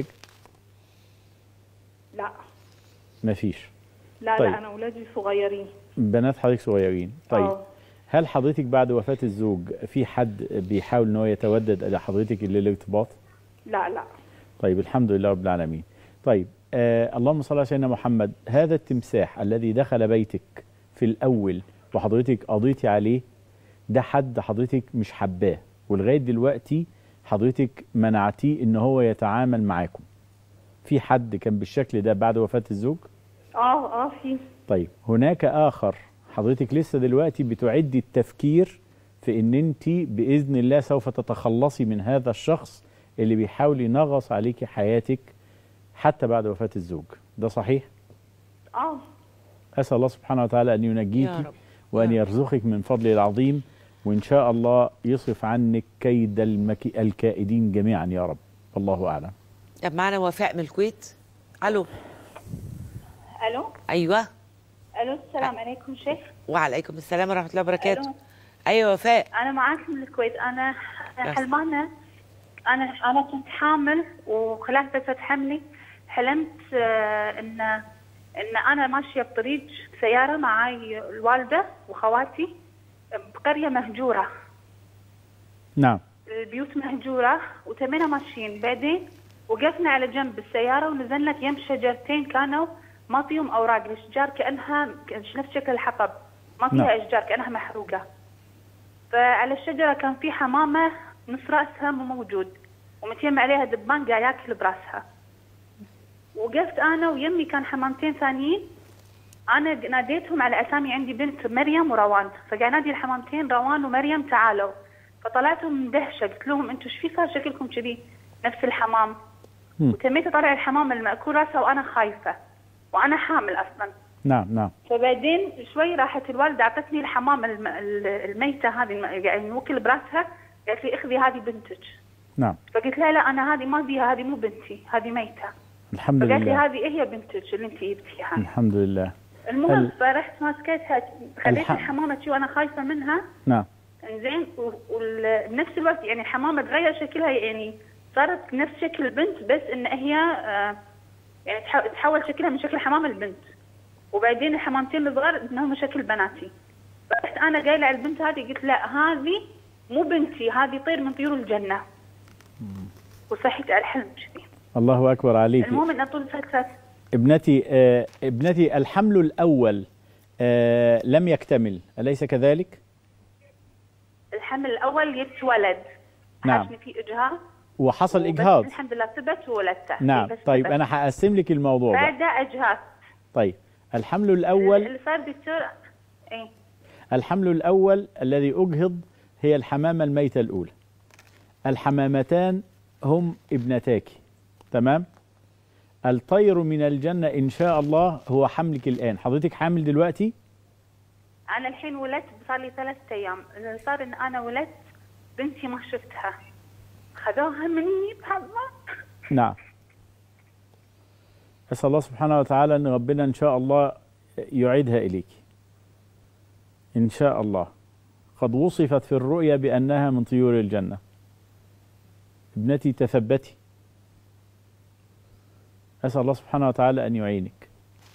Speaker 12: لا
Speaker 6: ما فيش
Speaker 12: لا
Speaker 6: طيب.
Speaker 12: لا انا اولادي صغيرين
Speaker 6: بنات حضرتك صغيرين طيب
Speaker 12: آه.
Speaker 6: هل حضرتك بعد وفاه الزوج في حد بيحاول ان هو يتودد الى حضرتك للارتباط
Speaker 12: لا لا
Speaker 6: طيب الحمد لله رب العالمين طيب آه اللهم صل على سيدنا محمد هذا التمساح الذي دخل بيتك في الأول وحضرتك قضيتي عليه ده حد حضرتك مش حباه ولغاية دلوقتي حضرتك منعتيه ان هو يتعامل معاكم في حد كان بالشكل ده بعد وفاة الزوج
Speaker 12: اه اه في
Speaker 6: طيب هناك آخر حضرتك لسه دلوقتي بتعدي التفكير في ان انت بإذن الله سوف تتخلصي من هذا الشخص اللي بيحاول ينغص عليكي حياتك حتى بعد وفاة الزوج ده صحيح؟
Speaker 12: اه
Speaker 6: أسأل الله سبحانه وتعالى أن
Speaker 1: يا
Speaker 6: ينجيكي
Speaker 1: رب.
Speaker 6: وأن يرزقك من فضله العظيم وإن شاء الله يصرف عنك كيد المكي الكائدين جميعا يا رب والله أعلم
Speaker 1: طب معنا وفاء من الكويت الو
Speaker 13: الو
Speaker 1: ايوه
Speaker 13: الو السلام عليكم شيخ
Speaker 1: وعليكم السلام ورحمه الله وبركاته
Speaker 13: ألو.
Speaker 1: ايوه وفاء
Speaker 13: انا معاك من الكويت انا
Speaker 1: يس.
Speaker 13: حلمانه انا انا كنت حامل وخلال فتره حملي حلمت آه، ان ان انا ماشيه بطريق سياره معاي الوالده وخواتي بقريه مهجوره
Speaker 6: نعم
Speaker 13: البيوت مهجوره وتمينا ماشيين بعدين وقفنا على جنب السياره ونزلنا يم شجرتين كانوا ما فيهم اوراق الاشجار كانها نفس شكل الحطب ما فيها
Speaker 14: نعم.
Speaker 13: اشجار كانها محروقه فعلى الشجره كان في حمامه نص راسها مو موجود ومتيم عليها دبان قاعد ياكل براسها وقفت انا ويمي كان حمامتين ثانيين انا ناديتهم على اسامي عندي بنت مريم وروان فقاعد نادي الحمامتين روان ومريم تعالوا فطلعتهم من دهشه قلت لهم انتم ايش في صار شكلكم كذي نفس الحمام وتميت اطلع الحمام المأكول راسها وانا خايفه وانا حامل اصلا
Speaker 6: نعم نعم
Speaker 13: فبعدين شوي راحت الوالده اعطتني الحمام الم... ال- الميته هذه الم- قاعد نوكل براسها قالت لي اخذي هذه بنتك
Speaker 6: نعم
Speaker 13: فقلت لها لا انا هذه ما بيها هذه مو بنتي هذه ميته
Speaker 6: الحمد
Speaker 13: فقالت لي
Speaker 6: لله
Speaker 13: هذه هي بنتك اللي انت جبتيها
Speaker 6: الحمد لله
Speaker 13: المهم
Speaker 6: ال-
Speaker 13: فرحت ماسكتها خليت
Speaker 6: الح-
Speaker 13: الحمامه شي وانا خايفه منها
Speaker 6: نعم
Speaker 13: انزين وبنفس الوقت يعني الحمامه تغير شكلها يعني صارت نفس شكل البنت بس ان هي آه، يعني تح- تحول شكلها من شكل حمام البنت وبعدين الحمامتين الصغار انهم شكل بناتي فرحت انا قايله على البنت هذه قلت لا هذه مو بنتي هذه طير من طيور الجنه وصحيت على الحلم كذي
Speaker 6: الله اكبر عليك
Speaker 13: المهم ان طول فتره
Speaker 6: ابنتي آه ابنتي الحمل الاول آه لم يكتمل اليس كذلك
Speaker 13: الحمل الاول جبت ولد
Speaker 6: نعم
Speaker 13: حاشني فيه اجهاض
Speaker 6: وحصل
Speaker 13: وبس
Speaker 6: اجهاض
Speaker 13: الحمد لله ثبت وولدته
Speaker 6: نعم
Speaker 13: بس
Speaker 6: طيب
Speaker 13: ثبت.
Speaker 6: انا هقسم لك الموضوع بقى.
Speaker 13: بعد اجهاض
Speaker 6: طيب الحمل الاول
Speaker 13: اللي صار دكتور ايه
Speaker 6: الحمل الأول الذي أجهض هي الحمامة الميتة الأولى الحمامتان هم ابنتاك تمام الطير من الجنة إن شاء الله هو حملك الآن حضرتك حامل دلوقتي
Speaker 13: انا الحين ولدت صار لي ثلاث ايام اللي صار ان انا ولدت بنتي ما شفتها خذوها مني بحظها
Speaker 6: نعم أسأل الله سبحانه وتعالى أن ربنا إن شاء الله يعيدها إليك إن شاء الله قد وصفت في الرؤيا بأنها من طيور الجنة ابنتي تثبتي أسأل الله سبحانه وتعالى أن يعينك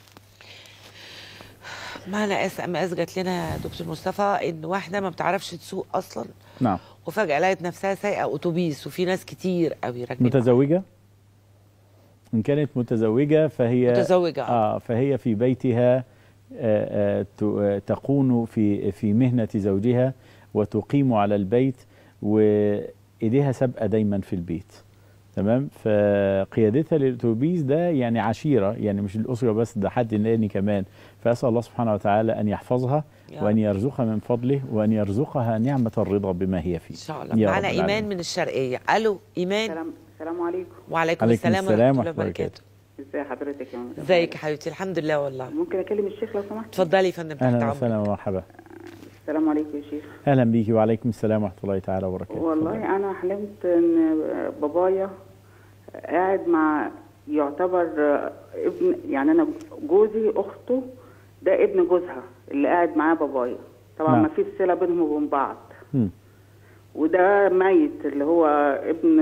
Speaker 1: معنا اس ام اس جات لنا يا دكتور مصطفى ان واحده ما بتعرفش تسوق اصلا
Speaker 6: نعم
Speaker 1: وفجاه لقت نفسها سايقه اتوبيس وفي ناس كتير قوي راكبين
Speaker 6: متزوجة إن كانت متزوجة فهي
Speaker 1: متزوجة،
Speaker 6: آه فهي في بيتها آه، آه، ت- آه، تكون في في مهنة زوجها وتقيم على البيت وإيديها سابقة دايما في البيت تمام فقيادتها للأتوبيس ده يعني عشيرة يعني مش الأسرة بس ده حد تاني كمان فأسأل الله سبحانه وتعالى أن يحفظها
Speaker 1: يا
Speaker 6: وأن يرزقها من فضله وأن يرزقها نعمة الرضا بما هي فيه
Speaker 1: ان شاء الله معنا ايمان من الشرقيه الو ايمان
Speaker 15: السلام السلام عليكم
Speaker 1: وعليكم
Speaker 6: عليكم
Speaker 1: السلام
Speaker 6: السلام
Speaker 1: ورحمه الله
Speaker 6: ورحمة الله
Speaker 1: وبركاته
Speaker 15: ازي حضرتك يا مدام
Speaker 1: ازيك يا حبيبتي الحمد لله والله
Speaker 15: ممكن اكلم الشيخ لو سمحت
Speaker 1: اتفضلي يا فندم تحت
Speaker 6: أهلا
Speaker 1: عمرك
Speaker 6: وسهلا ومرحبا
Speaker 15: السلام عليكم يا شيخ
Speaker 6: أهلا بيكي وعليكم السلام ورحمة الله تعالى وبركاته
Speaker 15: والله انا حلمت ان بابايا قاعد مع يعتبر ابن يعني انا جوزي اخته ده ابن جوزها اللي قاعد معاه بابايا طبعا
Speaker 6: نعم.
Speaker 15: ما فيش صله بينهم وبين بعض
Speaker 6: مم.
Speaker 15: وده ميت اللي هو ابن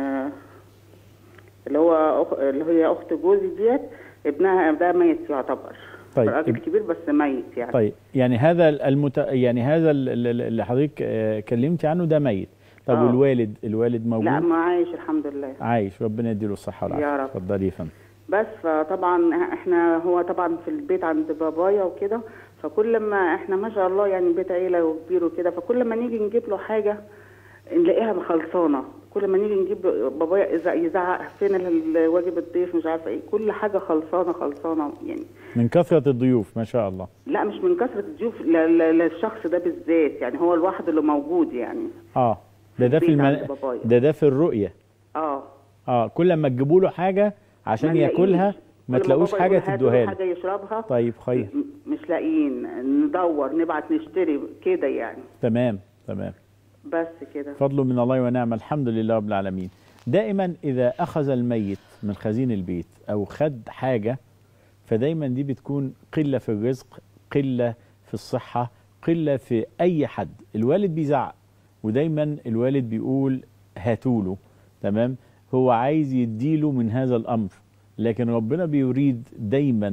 Speaker 15: اللي هو أخ... اللي هي اخت جوزي ديت ابنها ده ميت يعتبر
Speaker 6: طيب.
Speaker 15: راجل كبير بس ميت يعني
Speaker 6: طيب يعني هذا المت... يعني هذا ال- ال- اللي حضرتك آه، كلمتي عنه ده ميت طب
Speaker 15: آه.
Speaker 6: والوالد الوالد موجود
Speaker 15: لا ما عايش الحمد لله
Speaker 6: عايش ربنا يديله الصحة والعافية
Speaker 15: يا رب.
Speaker 6: اتفضلي يا فندم
Speaker 15: بس فطبعا احنا هو طبعا في البيت عند بابايا وكده فكل ما احنا ما شاء الله يعني بيت عيله وكبير وكده فكل ما نيجي نجيب له حاجه نلاقيها خلصانه كل ما نيجي نجيب بابايا إذا- يزعق فين ال- واجب الضيف مش عارفه ايه كل حاجه خلصانه خلصانه يعني
Speaker 6: من كثرة الضيوف ما شاء الله
Speaker 15: لا مش من كثره الضيوف ل- ل- للشخص ده بالذات يعني هو الواحد اللي موجود يعني
Speaker 6: اه ده ده في
Speaker 15: البيت
Speaker 6: المن...
Speaker 15: عند بابايا.
Speaker 6: ده ده في الرؤية
Speaker 15: اه
Speaker 6: اه كل ما تجيبوا له حاجة عشان
Speaker 15: ما نلاقيش.
Speaker 6: ياكلها ما
Speaker 15: كل
Speaker 6: تلاقوش
Speaker 15: بابا
Speaker 6: حاجة
Speaker 15: يقول هاتوا له
Speaker 6: تدوها له
Speaker 15: حاجه يشربها
Speaker 6: طيب خير
Speaker 15: م- مش لاقيين ندور نبعت نشتري كده يعني
Speaker 6: تمام تمام
Speaker 15: بس كده
Speaker 6: فضل من الله ونعم الحمد لله رب العالمين دائما إذا أخذ الميت من خزين البيت أو خد حاجة فدايما دي بتكون قلة في الرزق قلة في الصحة قلة في أي حد الوالد بيزعق ودايما الوالد بيقول هاتوله تمام هو عايز يديله من هذا الأمر لكن ربنا بيريد دايما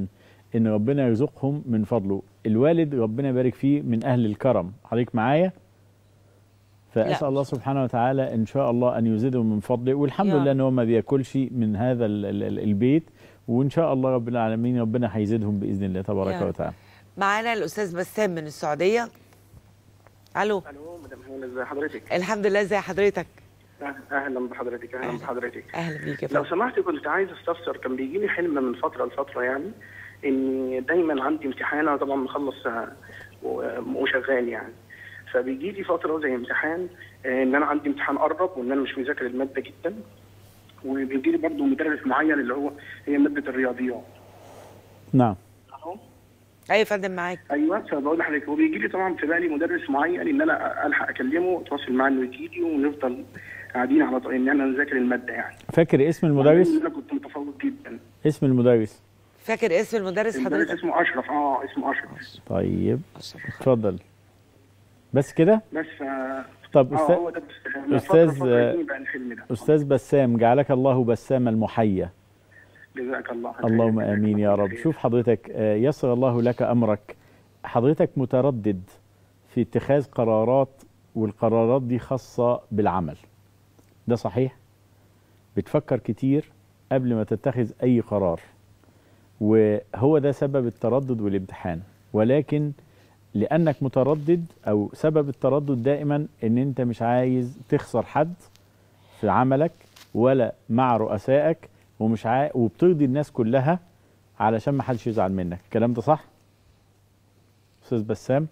Speaker 6: ان ربنا يرزقهم من فضله الوالد ربنا يبارك فيه من اهل الكرم حضرتك معايا فاسال
Speaker 1: لا.
Speaker 6: الله سبحانه وتعالى ان شاء الله ان يزيدهم من فضله والحمد
Speaker 1: يا
Speaker 6: لله ان هو ما بياكلش من هذا ال- ال- ال- البيت وان شاء الله رب العالمين ربنا هيزيدهم باذن الله
Speaker 1: يا
Speaker 6: تبارك
Speaker 1: رب.
Speaker 6: وتعالى
Speaker 1: معانا الاستاذ بسام من السعوديه الو
Speaker 14: الو مدام هون ازي حضرتك
Speaker 1: الحمد لله ازي حضرتك
Speaker 14: أه- اهلا بحضرتك اهلا بحضرتك
Speaker 1: اهلا بيك يا
Speaker 14: لو
Speaker 1: فندم
Speaker 14: سمحت كنت عايز استفسر كان بيجي لي حلم من فتره لفتره يعني اني دايما عندي امتحان انا طبعا مخلص آه، و- وشغال يعني فبيجي لي فتره زي امتحان آه، ان انا عندي امتحان قرب وان انا مش مذاكر الماده جدا وبيجي لي برضه مدرس معين اللي هو هي ماده الرياضيات
Speaker 6: نعم
Speaker 1: ايوه يا فندم معاك
Speaker 14: ايوه فبقول لحضرتك هو بيجي لي طبعا في بالي مدرس معين ان انا الحق اكلمه واتواصل معاه انه يجي لي ونفضل قاعدين على طريق ان انا نذاكر الماده يعني
Speaker 6: فاكر اسم المدرس
Speaker 14: انا كنت متفوق جدا
Speaker 6: اسم المدرس
Speaker 1: فاكر اسم المدرس
Speaker 14: المدرس
Speaker 1: حضرتك
Speaker 14: اسمه اشرف اه اسمه اشرف
Speaker 6: طيب اتفضل بس كده
Speaker 14: بس ف...
Speaker 6: طب
Speaker 14: اه
Speaker 6: أستاذ-
Speaker 14: هو ده بس من
Speaker 6: أستاذ-
Speaker 14: فترة فترة يجيني بقى الفيلم ده
Speaker 6: استاذ بسام جعلك الله بسام المحيا
Speaker 14: جزاك الله خير.
Speaker 6: اللهم امين يا رب شوف حضرتك آه، يسر الله لك امرك حضرتك متردد في اتخاذ قرارات والقرارات دي خاصه بالعمل ده صحيح بتفكر كتير قبل ما تتخذ اي قرار وهو ده سبب التردد والامتحان ولكن لانك متردد او سبب التردد دائما ان انت مش عايز تخسر حد في عملك ولا مع رؤسائك ومش عاي... وبترضي الناس كلها علشان ما حدش يزعل منك الكلام ده صح استاذ بسام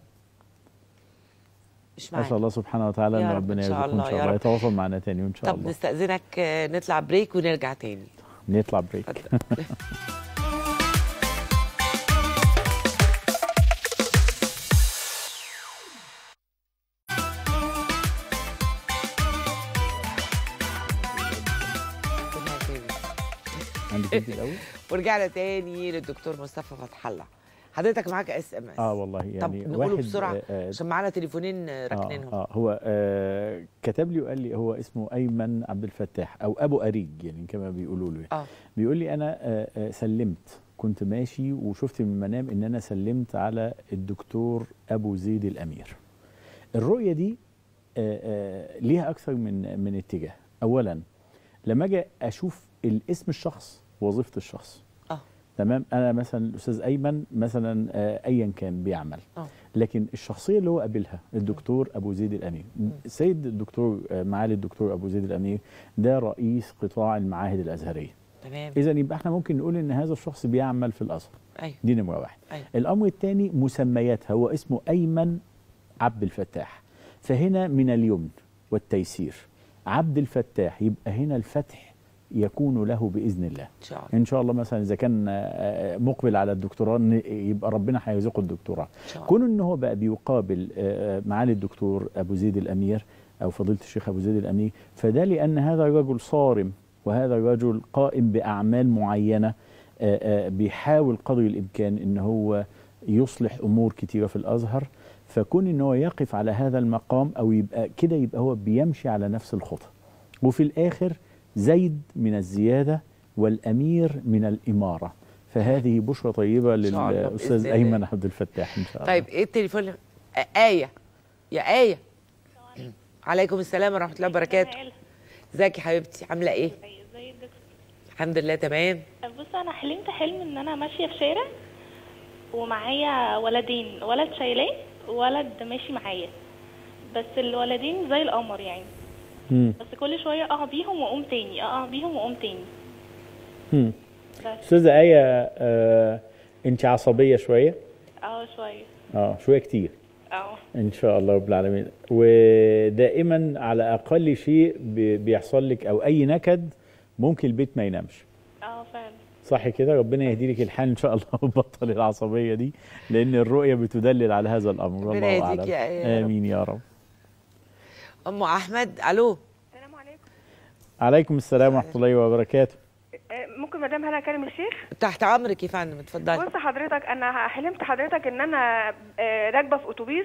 Speaker 1: مش معاك
Speaker 6: اسال الله سبحانه وتعالى
Speaker 1: يا
Speaker 6: ان
Speaker 1: رب
Speaker 6: ربنا
Speaker 1: إن شاء
Speaker 6: يرزقكم ان
Speaker 1: الله،
Speaker 6: شاء
Speaker 1: يا
Speaker 6: الله
Speaker 1: رب.
Speaker 6: يتواصل معنا تاني وان شاء
Speaker 1: طب
Speaker 6: الله
Speaker 1: نستأذنك آه، نطلع بريك ونرجع تاني
Speaker 6: نطلع بريك عندك انت الاول
Speaker 1: ورجعنا تاني للدكتور مصطفى فتح الله حضرتك معاك اس ام اس
Speaker 6: اه والله يعني
Speaker 1: طب نقوله
Speaker 6: واحد
Speaker 1: بسرعه
Speaker 6: آه، آه،
Speaker 1: عشان معانا تليفونين آه،
Speaker 6: آه
Speaker 1: راكنينهم
Speaker 6: اه هو آه كتب لي وقال لي هو اسمه ايمن عبد الفتاح او ابو اريج يعني كما بيقولوا له
Speaker 1: اه
Speaker 6: بيقول لي انا آه آه سلمت كنت ماشي وشفت من المنام ان انا سلمت على الدكتور ابو زيد الامير الرؤيه دي آه آه ليها اكثر من من اتجاه اولا لما اجي اشوف الاسم الشخص وظيفه الشخص
Speaker 1: اه
Speaker 6: تمام انا مثلا الاستاذ ايمن مثلا آه، ايا كان بيعمل
Speaker 1: اه
Speaker 6: لكن الشخصيه اللي هو قابلها الدكتور ابو زيد الامير السيد الدكتور آه، معالي الدكتور ابو زيد الامير ده رئيس قطاع المعاهد الازهريه
Speaker 1: تمام
Speaker 6: اذا يبقى احنا ممكن نقول ان هذا الشخص بيعمل في الازهر
Speaker 1: ايوه
Speaker 6: دي نمره واحد
Speaker 1: أيوة.
Speaker 6: الامر الثاني مسمياتها هو اسمه ايمن عبد الفتاح فهنا من اليمن والتيسير عبد الفتاح يبقى هنا الفتح يكون له باذن الله
Speaker 1: ان شاء الله
Speaker 6: ان شاء الله مثلا اذا كان آه، مقبل على الدكتوراه ن- يبقى ربنا هيرزقه الدكتوراه
Speaker 1: شاء الله.
Speaker 6: كون ان هو بقى بيقابل آه، معالي الدكتور ابو زيد الامير او فضيله الشيخ ابو زيد الامير فده لان هذا الرجل صارم وهذا الرجل قائم باعمال معينه آه، آه، بيحاول قدر الامكان ان هو يصلح امور كتيره في الازهر فكون ان هو يقف على هذا المقام او يبقى كده يبقى هو بيمشي على نفس الخطى وفي الاخر زيد من الزياده والامير من الاماره فهذه بشرى طيبه
Speaker 1: إن شاء الله،
Speaker 6: للاستاذ
Speaker 1: بإذن الله.
Speaker 6: ايمن عبد الفتاح ان شاء الله
Speaker 1: طيب ايه التليفون اللي- آه، آية يا آية عليكم السلام ورحمة الله وبركاته ازيك يا حبيبتي عاملة ايه؟
Speaker 16: ازي الدكتور
Speaker 1: الحمد لله تمام
Speaker 16: بص انا حلمت حلم ان انا ماشيه في شارع ومعايا ولدين ولد شايلاه وولد ماشي معايا بس الولدين زي القمر يعني
Speaker 6: مم.
Speaker 16: بس كل شويه اقع بيهم واقوم تاني اقع بيهم واقوم تاني
Speaker 6: مم.
Speaker 16: بس
Speaker 6: استاذه ايه آه انت عصبيه شويه
Speaker 16: اه شويه
Speaker 6: اه شويه كتير
Speaker 16: اه
Speaker 6: ان شاء الله رب العالمين ودائما على اقل شيء بي- بيحصل لك او اي نكد ممكن البيت ما ينامش
Speaker 16: اه فعلا
Speaker 6: صح كده ربنا يهدي لك الحال ان شاء الله وبطل العصبيه دي لان الرؤيه بتدلل على هذا الامر
Speaker 1: ربنا
Speaker 6: الله
Speaker 1: يهديك
Speaker 6: اعلم
Speaker 1: يا آية يا رب.
Speaker 6: امين يا رب
Speaker 1: ام احمد الو
Speaker 6: عليكم السلام ورحمه الله وبركاته
Speaker 17: ممكن مدام هلا اكلم الشيخ
Speaker 1: تحت امرك يا فندم اتفضلي
Speaker 17: بص حضرتك انا حلمت حضرتك ان انا آه، راكبه في اتوبيس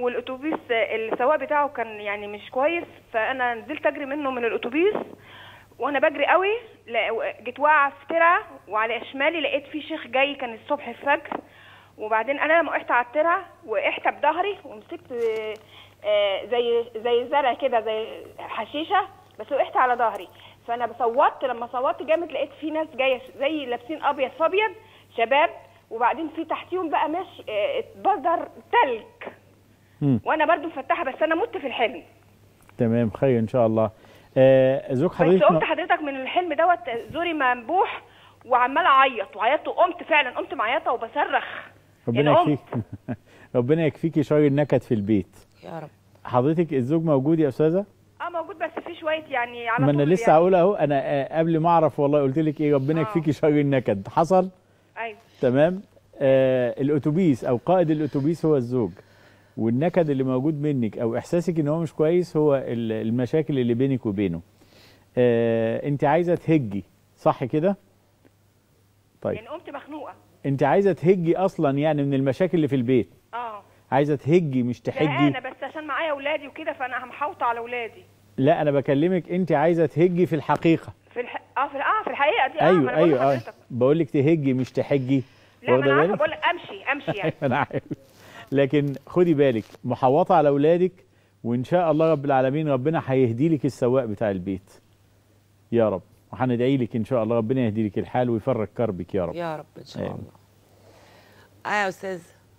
Speaker 17: والاتوبيس آه، السواق بتاعه كان يعني مش كويس فانا نزلت اجري منه من الاتوبيس وانا بجري قوي لا- جيت واقعه في ترعه وعلى شمالي لقيت في شيخ جاي كان الصبح الفجر وبعدين انا لما وقعت على الترعه وقعت بظهري ومسكت آه، آه، زي زي زرع كده زي حشيشه بس وقعت على ظهري فانا صوتت لما صوتت جامد لقيت في ناس جايه زي لابسين ابيض في ابيض شباب وبعدين في تحتيهم بقى ماشي آه، اتبدر تلج
Speaker 6: مم.
Speaker 17: وانا برضو مفتحه بس انا مت في الحلم
Speaker 6: تمام خير ان شاء الله آه زوج
Speaker 17: بس
Speaker 6: حضرتك
Speaker 17: قمت حضرتك من الحلم دوت زوري منبوح وعمال اعيط وعيطت وقمت فعلا قمت معيطه وبصرخ
Speaker 6: ربنا
Speaker 17: يعني
Speaker 6: يكفيك ربنا يكفيكي شر النكد في البيت
Speaker 1: يا رب
Speaker 6: حضرتك الزوج موجود يا استاذه
Speaker 17: اه موجود بس في شويه يعني على
Speaker 6: ما انا
Speaker 17: طول
Speaker 6: لسه
Speaker 17: يعني.
Speaker 6: هقول اهو انا آه قبل ما اعرف والله قلت لك ايه ربنا يكفيكي شر النكد حصل
Speaker 17: ايوه
Speaker 6: تمام آه الاتوبيس او قائد الاتوبيس هو الزوج والنكد اللي موجود منك او احساسك ان هو مش كويس هو ال- المشاكل اللي بينك وبينه آه انت عايزه تهجي صح كده طيب
Speaker 17: يعني قمت مخنوقه
Speaker 6: انت عايزه تهجي اصلا يعني من المشاكل اللي في البيت
Speaker 17: اه
Speaker 6: عايزه تهجي مش تحجي
Speaker 17: زهقانه بس عشان معايا اولادي وكده فانا محاوطه على اولادي
Speaker 6: لا انا بكلمك انت عايزه تهجي في الحقيقه
Speaker 17: في الح... اه في اه في الحقيقه دي اه ما
Speaker 6: ايوه
Speaker 17: انا بقول
Speaker 6: ايوه اه
Speaker 17: لحضرتك.
Speaker 6: بقول لك تهجي مش تحجي
Speaker 17: لا ما
Speaker 6: واخدة
Speaker 17: انا عارفه
Speaker 6: بالك؟
Speaker 17: بقول لك امشي امشي يعني
Speaker 6: انا عارف لكن خدي بالك محوطه على اولادك وان شاء الله رب العالمين ربنا هيهدي لك السواق بتاع البيت يا رب وهندعي لك ان شاء الله ربنا يهدي لك الحال ويفرج كربك يا رب
Speaker 1: يا رب ان شاء
Speaker 6: آمين.
Speaker 1: الله اه يا استاذ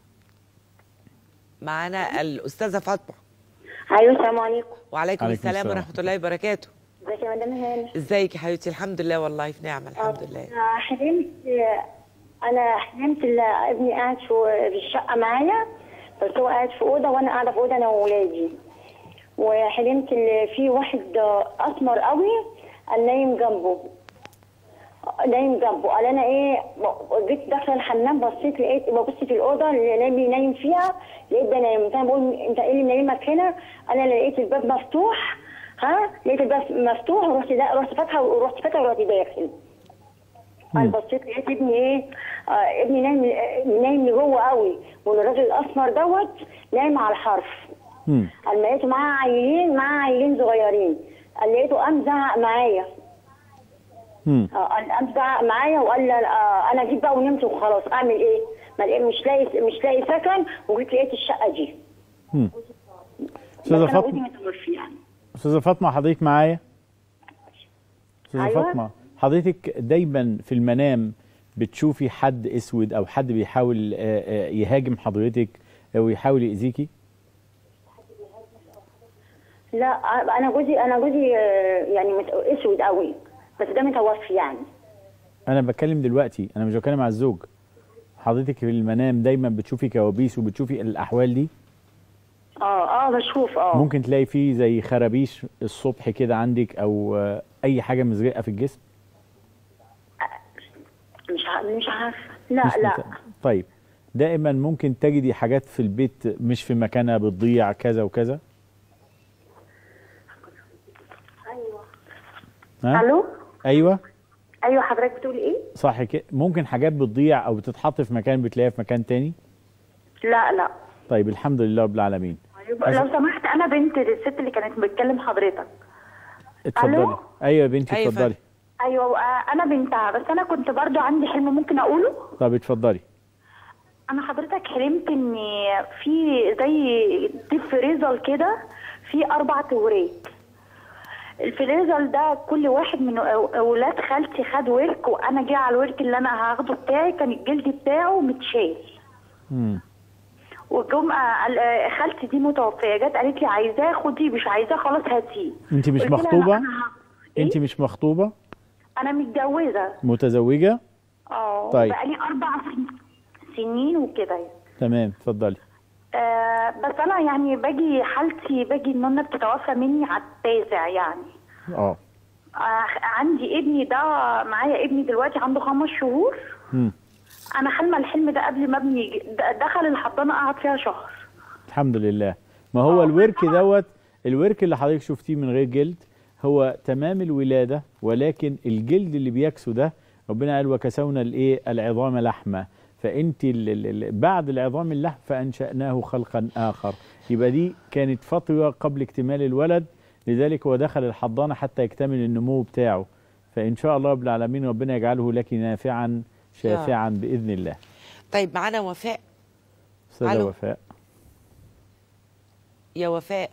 Speaker 1: معانا الاستاذه فاطمه
Speaker 18: ايوه السلام عليكم
Speaker 1: وعليكم
Speaker 6: عليكم
Speaker 1: السلام
Speaker 6: السلام.
Speaker 1: ورحمه الله وبركاته
Speaker 18: ازيك يا مدام هاني
Speaker 1: ازيك يا حبيبتي الحمد لله والله في نعمه الحمد لله
Speaker 18: أنا حلمت انا حلمت ان ابني قاعد في في الشقه معايا بس هو قاعد في اوضه وانا قاعده في اوضه انا واولادي وحلمت ان في واحد اسمر قوي قال نايم جنبه نايم جنبه قال انا ايه جيت داخله الحمام بصيت لقيت ببص في الاوضه اللي نايم نايم فيها لقيت ده نايم فانا بقول انت ايه اللي نايمك هنا انا لقيت الباب مفتوح ها لقيت الباب مفتوح ورحت دا رحت فاتحه ورحت فاتحه ورحت داخل انا بصيت لقيت ابني ايه آه ابني نايم نايم لجوه قوي والراجل الاسمر دوت نايم على الحرف
Speaker 6: مم.
Speaker 18: قال لقيته معاه عيلين معاه عيلين صغيرين قال لقيته قام زعق معايا
Speaker 6: مم.
Speaker 18: آه، قال قام زعق معايا وقال لي آه، انا جيت بقى ونمت وخلاص اعمل ايه؟ ما لقيت مش لاقي مش لاقي سكن وجيت لقيت الشقه دي
Speaker 6: مم.
Speaker 18: بس
Speaker 6: استاذه
Speaker 18: انا
Speaker 6: فاطمه
Speaker 18: ودني متوفي يعني
Speaker 6: استاذه فاطمه حضرتك معايا استاذه
Speaker 18: أيوة.
Speaker 6: فاطمه حضرتك دايما في المنام بتشوفي حد اسود او حد بيحاول آه، آه، يهاجم حضرتك او يحاول يأذيكي
Speaker 18: لا آه، انا جوزي انا جوزي آه، يعني مت- اسود قوي بس ده متوفي يعني
Speaker 6: انا بتكلم دلوقتي انا مش بتكلم على الزوج حضرتك في المنام دايما بتشوفي كوابيس وبتشوفي الاحوال دي
Speaker 18: اه اه بشوف اه
Speaker 6: ممكن تلاقي فيه زي خرابيش الصبح كده عندك او آه، اي حاجه مزرقه في الجسم
Speaker 18: مش ع- مش عارفه لا
Speaker 6: مش
Speaker 18: لا
Speaker 6: مت- طيب دائما ممكن تجدي حاجات في البيت مش في مكانها بتضيع كذا وكذا ها؟
Speaker 18: الو
Speaker 6: ايوه
Speaker 18: ايوه حضرتك بتقول ايه؟
Speaker 6: صح كده ممكن حاجات بتضيع او بتتحط في مكان بتلاقيها في مكان تاني
Speaker 18: لا لا
Speaker 6: طيب الحمد لله رب العالمين
Speaker 18: أيوة. لو سمحت انا بنت الست اللي كانت بتكلم حضرتك
Speaker 6: اتفضلي
Speaker 18: ألو؟
Speaker 6: ايوه يا بنتي
Speaker 18: أيوة
Speaker 6: اتفضلي
Speaker 18: ايوه آه، انا بنتها بس انا كنت برضو عندي حلم ممكن اقوله
Speaker 6: طب اتفضلي
Speaker 18: انا حضرتك حلمت ان في زي ديب فريزر كده في اربع توريك الفريزر ده كل واحد من أو- اولاد خالتي خد ورك وانا جه على الورك اللي انا هاخده بتاعي كان الجلد بتاعه متشال
Speaker 6: مم.
Speaker 18: والجم قال- آه، خالتي دي متوفيه جت قالت لي عايزاه خدي مش عايزاه خلاص هاتيه
Speaker 6: انت مش
Speaker 18: قلت لها
Speaker 6: مخطوبه
Speaker 18: أنا- أنا-
Speaker 6: انت مش مخطوبه
Speaker 18: انا متجوزه
Speaker 6: متزوجه
Speaker 18: اه
Speaker 6: طيب.
Speaker 18: بقالي اربع سن- سنين وكده يعني.
Speaker 6: تمام اتفضلي
Speaker 18: آه بس انا يعني باجي حالتي باجي ان انا بتتوفى مني على التاسع يعني
Speaker 6: اه
Speaker 18: آه عندي ابني ده معايا ابني دلوقتي عنده خمس شهور
Speaker 6: مم.
Speaker 18: انا حلمه الحلم ده قبل ما ابني يجي د- دخل الحضانه قعد فيها شهر
Speaker 6: الحمد لله ما هو الورك دوت الورك اللي حضرتك شفتيه من غير جلد هو تمام الولادة ولكن الجلد اللي بيكسو ده ربنا قال وكسونا الايه العظام لحمة فانت ال- ال- ال- بعد العظام اللحم فانشأناه خلقا اخر يبقى دي كانت فترة قبل اكتمال الولد لذلك هو دخل الحضانة حتى يكتمل النمو بتاعه فإن شاء الله رب العالمين ربنا يجعله لك نافعا شافعا بإذن الله
Speaker 1: طيب معانا وفاء
Speaker 6: أستاذة
Speaker 1: ألو.
Speaker 6: وفاء
Speaker 1: يا وفاء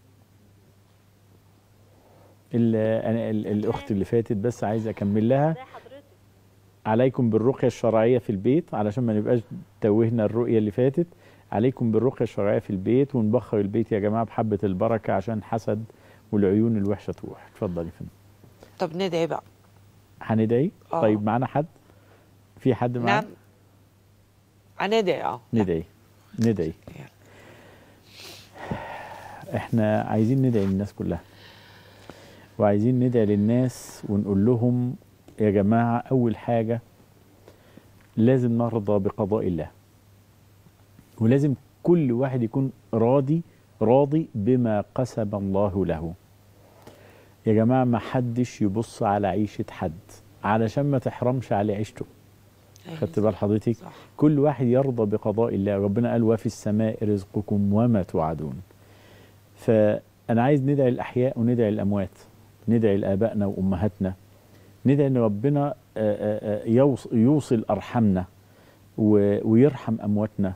Speaker 6: ال- أنا ال- الأخت اللي فاتت بس عايز أكمل لها عليكم بالرقية الشرعية في البيت علشان ما نبقاش توهنا الرؤية اللي فاتت عليكم بالرقية الشرعية في البيت ونبخر البيت يا جماعة بحبة البركة عشان حسد والعيون الوحشة تروح اتفضلي فندم
Speaker 1: طب ندعي بقى
Speaker 6: هندعي
Speaker 1: آه.
Speaker 6: طيب معانا حد في حد معانا
Speaker 1: نعم هندعي اه
Speaker 6: ندعي ندعي احنا عايزين ندعي للناس كلها وعايزين ندعي للناس ونقول لهم يا جماعة أول حاجة لازم نرضى بقضاء الله ولازم كل واحد يكون راضي راضي بما قسم الله له يا جماعة ما حدش يبص على عيشة حد علشان ما تحرمش على عيشته خدت بال حضرتك كل واحد يرضى بقضاء الله ربنا قال وفي السماء رزقكم وما توعدون فأنا عايز ندعي الأحياء وندعي الأموات ندعي لآبائنا وأمهاتنا ندعي إن ربنا آه، آه، آه، يوص- يوصل أرحامنا و- ويرحم أمواتنا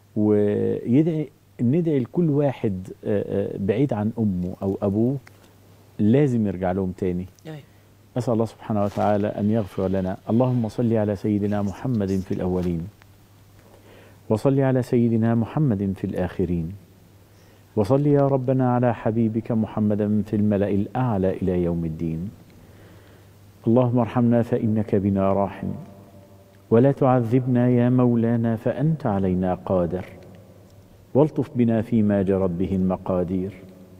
Speaker 6: ويدعي ندعي لكل واحد آه، آه، بعيد عن أمه أو أبوه لازم يرجع لهم تاني
Speaker 1: أيوة.
Speaker 6: أسأل الله سبحانه وتعالى أن يغفر لنا اللهم صل على سيدنا محمد في الأولين وصل على سيدنا محمد في الآخرين وصل يا ربنا على حبيبك محمدا في الملأ الأعلى إلى يوم الدين اللهم ارحمنا فإنك بنا راحم ولا تعذبنا يا مولانا فأنت علينا قادر والطف بنا فيما جرت به المقادير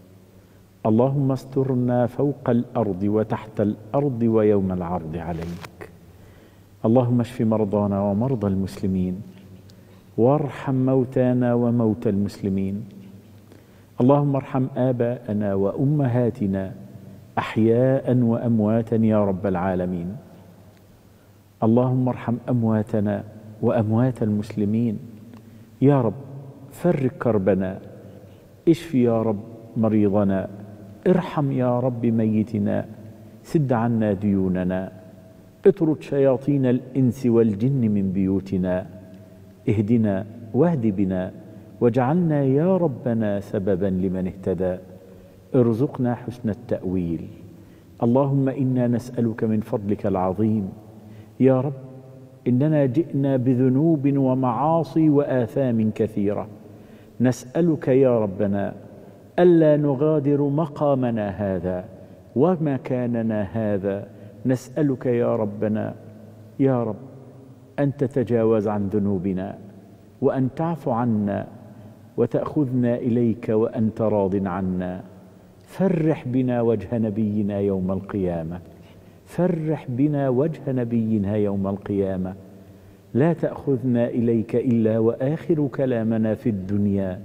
Speaker 6: اللهم استرنا فوق الأرض وتحت الأرض ويوم العرض عليك اللهم اشف مرضانا ومرضى المسلمين وارحم موتانا وموتى المسلمين اللهم ارحم آباءنا وأمهاتنا أحياء وأمواتا يا رب العالمين اللهم ارحم أمواتنا وأموات المسلمين يا رب فرج كربنا اشف يا رب مريضنا ارحم يا رب ميتنا سد عنا ديوننا اطرد شياطين الإنس والجن من بيوتنا اهدنا واهد بنا واجعلنا يا ربنا سببا لمن اهتدى ارزقنا حسن التأويل اللهم إنا نسألك من فضلك العظيم يا رب إننا جئنا بذنوب ومعاصي وآثام كثيرة نسألك يا ربنا ألا نغادر مقامنا هذا ومكاننا هذا نسألك يا ربنا يا رب أن تتجاوز عن ذنوبنا وأن تعفو عنا وتأخذنا إليك وأنت راض عنا فرح بنا وجه نبينا يوم القيامة فرح بنا وجه نبينا يوم القيامة لا تأخذنا إليك إلا وآخر كلامنا في الدنيا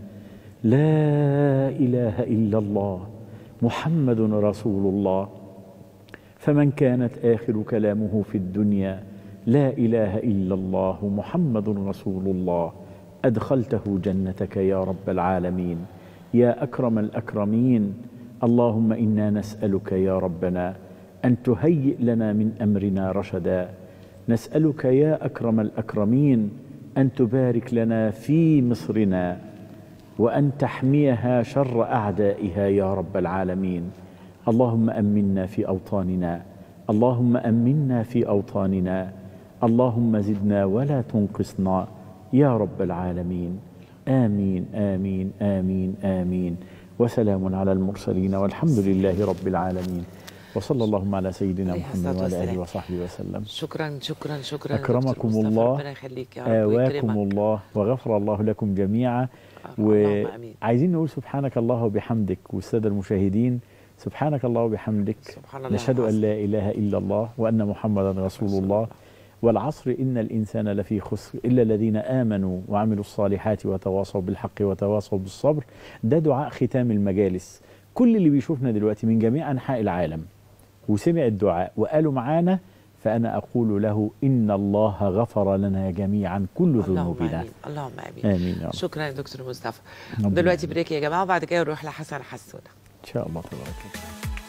Speaker 6: لا إله إلا الله محمد رسول الله فمن كانت آخر كلامه في الدنيا لا إله إلا الله محمد رسول الله أدخلته جنتك يا رب العالمين يا أكرم الأكرمين اللهم إنا نسألك يا ربنا أن تهيئ لنا من أمرنا رشدا نسألك يا أكرم الأكرمين أن تبارك لنا في مصرنا وأن تحميها شر أعدائها يا رب العالمين اللهم أمنا في أوطاننا اللهم أمنا في أوطاننا اللهم زدنا ولا تنقصنا يا رب العالمين آمين آمين آمين آمين وسلام على المرسلين والحمد لله رب العالمين وصلى اللهم على سيدنا
Speaker 1: عليه
Speaker 6: محمد
Speaker 1: الصلاة
Speaker 6: وعلى آله
Speaker 1: والسلام.
Speaker 6: وصحبه وسلم
Speaker 1: شكرا شكرا شكرا دكتور
Speaker 6: أكرمكم
Speaker 1: مصطفى.
Speaker 6: الله
Speaker 1: ربنا يخليك يا رب
Speaker 6: آواكم
Speaker 1: ويكرمك
Speaker 6: الله وغفر الله لكم جميعا
Speaker 1: اللهم آمين.
Speaker 6: وعايزين نقول سبحانك الله وبحمدك والسادة المشاهدين سبحانك الله وبحمدك
Speaker 1: سبحان الله
Speaker 6: نشهد أن
Speaker 1: العظيم.
Speaker 6: لا إله إلا الله وأن محمدا رسول الله والعصر إن الإنسان لفي خسر إلا الذين آمنوا وعملوا الصالحات وتواصوا بالحق وتواصوا بالصبر ده دعاء ختام المجالس كل اللي بيشوفنا دلوقتي من جميع أنحاء العالم وسمع الدعاء وقالوا معانا فأنا أقول له إن الله غفر لنا جميعا كل
Speaker 1: اللهم
Speaker 6: ذنوبنا
Speaker 1: امين اللهم امين
Speaker 6: آمين يا رب
Speaker 1: شكرا يا دكتور مصطفى
Speaker 6: ربنا
Speaker 1: دلوقتي بريك يا جماعه وبعد كده نروح لحسن حسونه
Speaker 6: ان شاء الله تبارك الله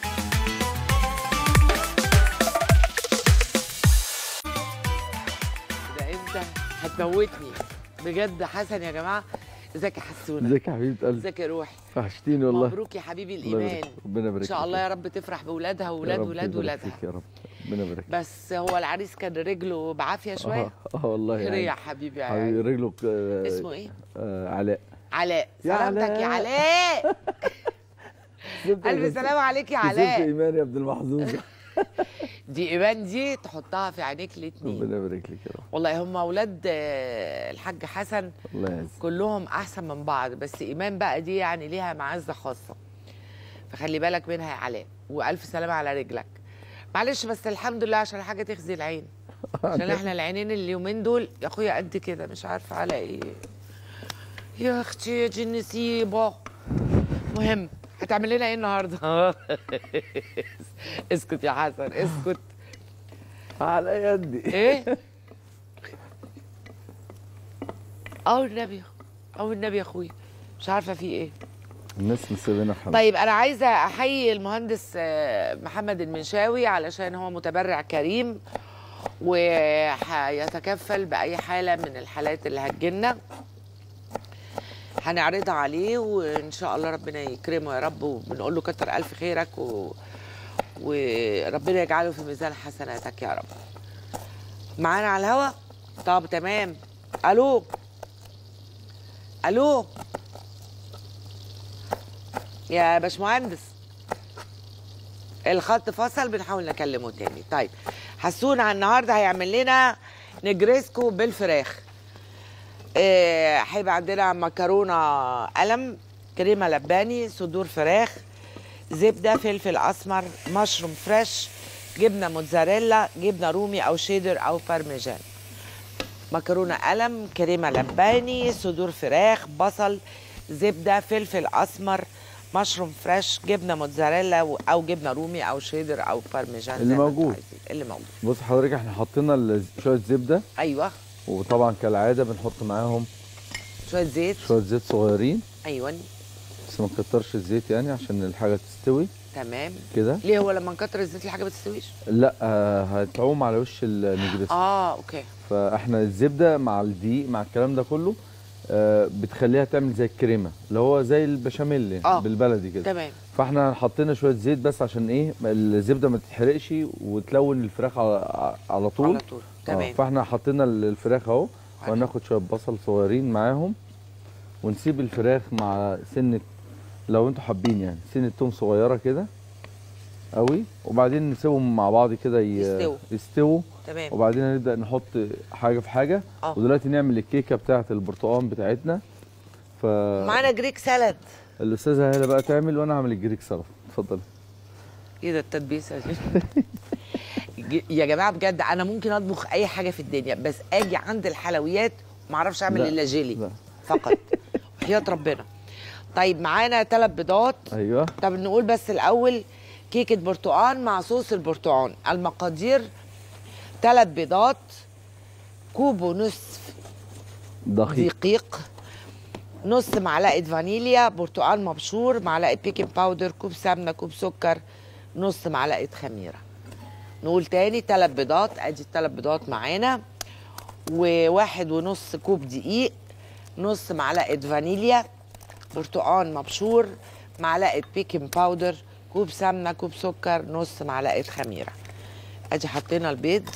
Speaker 1: ده انت هتموتني بجد حسن يا جماعه ازيك يا حسونه
Speaker 19: ازيك يا حبيبه قلبي
Speaker 1: ازيك يا روحي
Speaker 19: وحشتيني والله
Speaker 1: مبروك يا حبيبي
Speaker 19: الله
Speaker 1: الايمان
Speaker 19: يبارك- ربنا يبارك
Speaker 1: ان شاء
Speaker 19: فيك.
Speaker 1: الله يا رب تفرح باولادها
Speaker 19: يا
Speaker 1: واولاد
Speaker 19: رب
Speaker 1: ولاد
Speaker 19: يبارك
Speaker 1: ولادها
Speaker 19: فيك يا رب ربنا يبارك فيك.
Speaker 1: بس هو العريس كان رجله بعافيه شويه
Speaker 19: اه اه والله
Speaker 1: خير
Speaker 19: يعني
Speaker 1: يا حبيبي يا
Speaker 19: حبيبي
Speaker 1: عيني.
Speaker 19: رجله آه،
Speaker 1: اسمه ايه؟
Speaker 19: آه علاء
Speaker 1: علاء
Speaker 19: يا
Speaker 1: سلامتك يا
Speaker 19: علاء.
Speaker 1: علاء الف سلامه عليك يا
Speaker 19: كسبت
Speaker 1: علاء
Speaker 19: ايمان يا ابن المحظوظ
Speaker 1: دي ايمان دي تحطها في عينيك الاتنين
Speaker 19: ربنا يبارك لك يا رب
Speaker 1: والله هم اولاد آه، الحاج حسن
Speaker 19: الله يعزك
Speaker 1: كلهم احسن من بعض بس ايمان بقى دي يعني ليها معزه خاصه فخلي بالك منها يا علاء والف سلامه على رجلك معلش بس الحمد لله عشان حاجه تخزي العين عشان احنا العينين اليومين دول يا اخويا قد كده مش عارفه على ايه يا اختي يا جنسيبه مهم هتعمل لنا ايه النهارده اسكت يا حسن اسكت
Speaker 19: على يدي
Speaker 1: ايه او النبي او النبي يا اخويا مش عارفه في ايه
Speaker 19: الناس مسيبينها في حالها.
Speaker 1: طيب انا عايزه احيي المهندس آه، محمد المنشاوي علشان هو متبرع كريم وهيتكفل باي حاله من الحالات اللي هتجيلنا هنعرضها عليه وان شاء الله ربنا يكرمه يا رب وبنقول له كتر الف خيرك و... وربنا يجعله في ميزان حسناتك يا رب معانا على الهوا طب تمام الو الو يا باشمهندس الخط فصل بنحاول نكلمه تاني طيب حسونا النهارده هيعمل لنا نجريسكو بالفراخ آه، هيبقى عندنا مكرونه قلم كريمه لباني صدور فراخ زبده فلفل اسمر مشروم فريش جبنه موتزاريلا جبنه رومي او شيدر او بارميجان مكرونه قلم كريمه لباني صدور فراخ بصل زبده فلفل اسمر مشروم فريش جبنه موتزاريلا و- او جبنه رومي او شيدر او بارميجان
Speaker 19: اللي
Speaker 1: زي ما انتوا
Speaker 19: موجود.
Speaker 1: عايزين. اللي موجود
Speaker 19: بص حضرتك احنا حطينا ال- شويه زبده
Speaker 1: ايوه
Speaker 19: وطبعا كالعاده بنحط معاهم
Speaker 1: شويه زيت
Speaker 19: شويه زيت صغيرين
Speaker 1: ايوه
Speaker 19: بس ما نكترش الزيت يعني عشان الحاجه تستوي
Speaker 1: تمام
Speaker 19: كده
Speaker 1: ليه هو لما نكتر الزيت الحاجه ما تستويش
Speaker 19: لا آه، هتعوم على وش النجريسكو
Speaker 1: اه اوكي
Speaker 19: فاحنا الزبده مع الدقيق مع الكلام ده كله آه، بتخليها تعمل زي الكريمه اللي هو زي البشاميل يعني
Speaker 1: آه.
Speaker 19: بالبلدي كده
Speaker 1: تمام
Speaker 19: فاحنا حطينا شويه زيت بس عشان ايه الزبده ما تتحرقش وتلون الفراخ على على طول
Speaker 1: على طول تمام
Speaker 19: آه، فاحنا حطينا الفراخ اهو وهناخد شويه بصل صغيرين معاهم ونسيب الفراخ مع سنه لو انتوا حابين يعني سنه توم صغيره كده قوي وبعدين نسيبهم مع بعض كده ي-
Speaker 1: يستووا.
Speaker 19: يستووا
Speaker 1: تمام.
Speaker 19: وبعدين هنبدا نحط حاجه في حاجه
Speaker 1: آه.
Speaker 19: ودلوقتي نعمل الكيكه بتاعه البرتقال بتاعتنا ف
Speaker 1: معانا جريك سالاد
Speaker 19: الاستاذه هاله بقى تعمل وانا اعمل الجريك سلطه اتفضلي
Speaker 1: ايه ده التدبيسه دي ج- يا جماعه بجد انا ممكن اطبخ اي حاجه في الدنيا بس اجي عند الحلويات ما اعرفش اعمل
Speaker 19: لا،
Speaker 1: الا جيلي
Speaker 19: لا.
Speaker 1: فقط وحياه ربنا طيب معانا ثلاث بيضات
Speaker 19: ايوه
Speaker 1: طب نقول بس الاول كيكه برتقال مع صوص البرتقال المقادير ثلاث بيضات كوب ونصف
Speaker 19: دقيق
Speaker 1: دقيق نص معلقه فانيليا برتقال مبشور معلقه بيكنج باودر كوب سمنه كوب سكر نص معلقه خميره نقول تاني ثلاث بيضات ادي الثلاث بيضات معانا وواحد ونص كوب دقيق نص معلقه فانيليا برتقال مبشور معلقه بيكنج باودر كوب سمنه كوب سكر نص معلقه خميره ادي حطينا البيض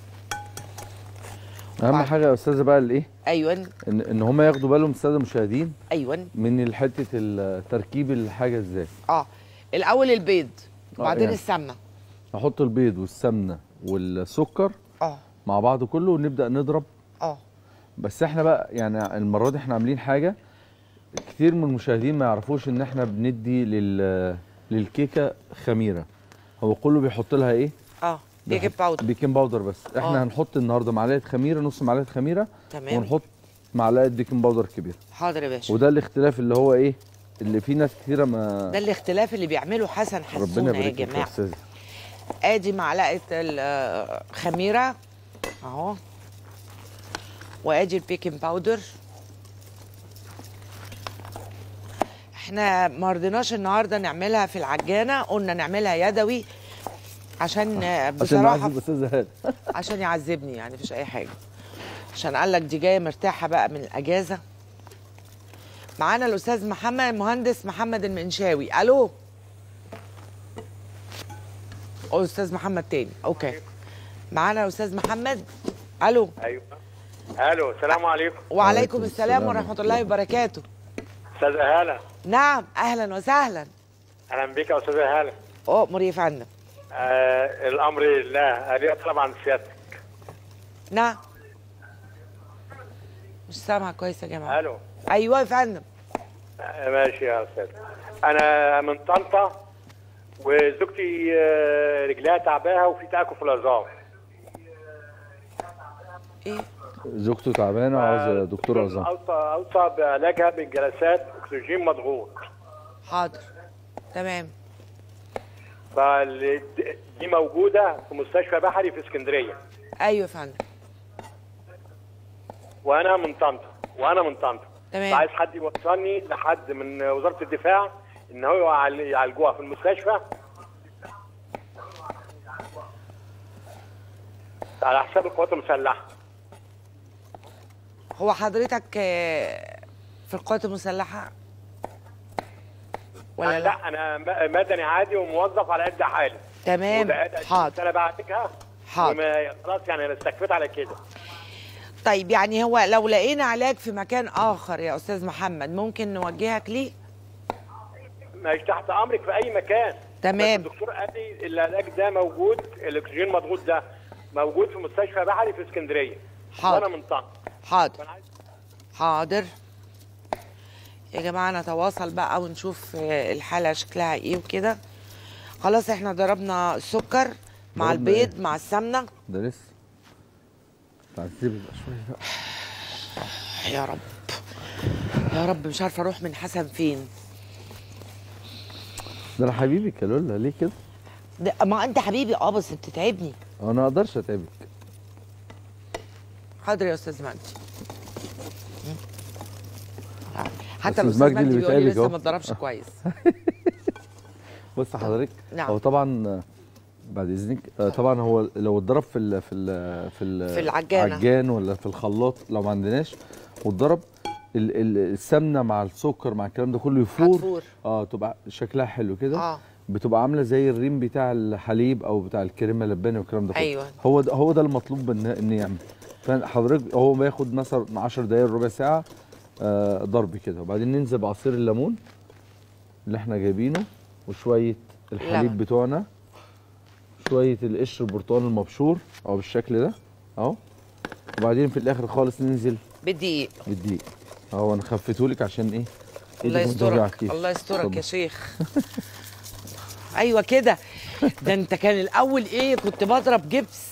Speaker 19: اهم حاجه يا استاذه بقى الايه
Speaker 1: ايوه
Speaker 19: ان ان هم ياخدوا بالهم الساده المشاهدين
Speaker 1: ايوه
Speaker 19: من حته التركيب الحاجه ازاي
Speaker 1: اه الاول البيض
Speaker 19: آه،
Speaker 1: وبعدين
Speaker 19: يعني.
Speaker 1: السمنه
Speaker 19: احط البيض والسمنه والسكر
Speaker 1: اه
Speaker 19: مع بعض كله ونبدا نضرب
Speaker 1: اه
Speaker 19: بس احنا بقى يعني المره دي احنا عاملين حاجه كتير من المشاهدين ما يعرفوش ان احنا بندي لل للكيكه خميره هو كله بيحط لها ايه
Speaker 1: اه بيكنج باودر
Speaker 19: بيكنج باودر بس احنا
Speaker 1: آه.
Speaker 19: هنحط النهارده معلقه خميره نص معلقه خميره
Speaker 1: تمام.
Speaker 19: ونحط معلقه بيكنج باودر كبيره
Speaker 1: حاضر يا باشا
Speaker 19: وده الاختلاف اللي هو ايه اللي في ناس كتيره ما
Speaker 1: ده الاختلاف اللي بيعمله حسن
Speaker 19: ربنا
Speaker 1: حسونه يا
Speaker 19: يبارك لك يا
Speaker 1: جماعه
Speaker 19: استاذ
Speaker 1: ادي معلقه الخميره اهو وادي البيكنج باودر احنا ما رضيناش النهارده نعملها في العجانه قلنا نعملها يدوي عشان آه،
Speaker 19: عشان
Speaker 1: بصراحه
Speaker 19: نعزم استاذ هاني
Speaker 1: عشان يعذبني يعني مفيش اي حاجه عشان قال لك دي جايه مرتاحه بقى من الاجازه معانا الاستاذ محمد المهندس محمد المنشاوي الو أو استاذ محمد تاني اوكي معانا الاستاذ محمد الو
Speaker 20: ايوه الو السلام عليكم
Speaker 1: وعليكم السلام ورحمه الله وبركاته
Speaker 20: استاذه هاله
Speaker 1: نعم اهلا وسهلا
Speaker 20: اهلا بك يا استاذه هاله
Speaker 1: اؤمر يا فندم
Speaker 20: آه الامر لله لي طلب عن سيادتك
Speaker 1: نعم مش سامعه كويس يا جماعه
Speaker 20: الو
Speaker 1: ايوه يا فندم
Speaker 20: آه ماشي يا استاذ انا من طنطا وزوجتي آه، رجلها تعباها وفي تاكل في العظام
Speaker 19: زوجته تعبانه وعاوزه دكتور عظام
Speaker 20: اوصى اوصى بعلاجها بجلسات اكسجين مضغوط
Speaker 1: حاضر تمام
Speaker 20: فدي موجوده في مستشفى بحري في اسكندريه
Speaker 1: ايوه يا فندم
Speaker 20: وانا من طنطا وانا من طنطا
Speaker 1: تمام.
Speaker 20: عايز حد يوصلني لحد من وزاره الدفاع ان هو يعال- يعالجوها في المستشفى على حساب القوات المسلحه
Speaker 1: هو حضرتك آه، في القوات المسلحه ولا
Speaker 20: لا, لا انا م- مدني عادي وموظف على قد حالي
Speaker 1: تمام
Speaker 20: وبقيت
Speaker 1: حاضر
Speaker 20: انا بعالجها
Speaker 1: حاضر.
Speaker 20: وما- خلاص يعني انا استكفيت على كده
Speaker 1: طيب يعني هو لو لقينا علاج في مكان اخر يا استاذ محمد ممكن نوجهك ليه
Speaker 20: مش تحت امرك في اي مكان
Speaker 1: تمام.
Speaker 20: بس الدكتور قال لي العلاج ده موجود الاكسجين مضغوط ده موجود في مستشفى بحري في اسكندريه
Speaker 1: حاضر.
Speaker 20: وانا من طنطا
Speaker 1: حاضر حاضر يا جماعه نتواصل بقى ونشوف آه، الحاله شكلها ايه وكده خلاص احنا ضربنا السكر مع
Speaker 19: ضربنا
Speaker 1: البيض
Speaker 19: إيه؟
Speaker 1: مع السمنه
Speaker 19: ده لسه تعذبي بقى شويه بقى
Speaker 1: يا رب يا رب مش عارفه اروح من حسن فين
Speaker 19: ده انا حبيبك يا لولا ليه كده؟
Speaker 1: ده ما انت حبيبي اه بس بتتعبني
Speaker 19: انا ما اقدرش اتعبك
Speaker 1: حاضر يا استاذ مجدي حتى
Speaker 19: أستاذ
Speaker 1: الاستاذ
Speaker 19: مجدي اللي
Speaker 1: مجدي بيقول لي
Speaker 19: بيتعبك
Speaker 1: لسه
Speaker 19: أهو.
Speaker 1: ما اتضربش كويس
Speaker 19: بص حضرتك
Speaker 1: نعم.
Speaker 19: هو طبعا آه، بعد اذنك آه، طبعا هو لو اتضرب في ال في ال في ال
Speaker 1: في العجانة.
Speaker 19: عجان ولا في الخلاط لو ما عندناش واتضرب ال- ال- السمنه مع السكر مع الكلام ده كله يفور
Speaker 1: هتفور.
Speaker 19: اه تبقى شكلها حلو كده
Speaker 1: اه
Speaker 19: بتبقى عامله زي الريم بتاع الحليب او بتاع الكريمه اللباني والكلام ده كله
Speaker 1: أيوة.
Speaker 19: هو ده هو ده المطلوب ان ان يعمل فحضرتك هو بياخد مثلا 10 دقايق ربع ساعه آه ضرب كده وبعدين ننزل بعصير الليمون اللي احنا جايبينه وشويه الحليب
Speaker 1: لبن.
Speaker 19: بتوعنا شويه القشر البرتقال المبشور او بالشكل ده اهو وبعدين في الاخر خالص ننزل
Speaker 1: بالدقيق
Speaker 19: بالدقيق اهو انا خفيتهولك عشان ايه
Speaker 1: الله
Speaker 19: إيدك ما
Speaker 1: يسترك
Speaker 19: توجعكيش.
Speaker 1: الله يسترك
Speaker 19: اتفضل.
Speaker 1: يا شيخ ايوه كده ده انت كان الاول ايه كنت بضرب جبس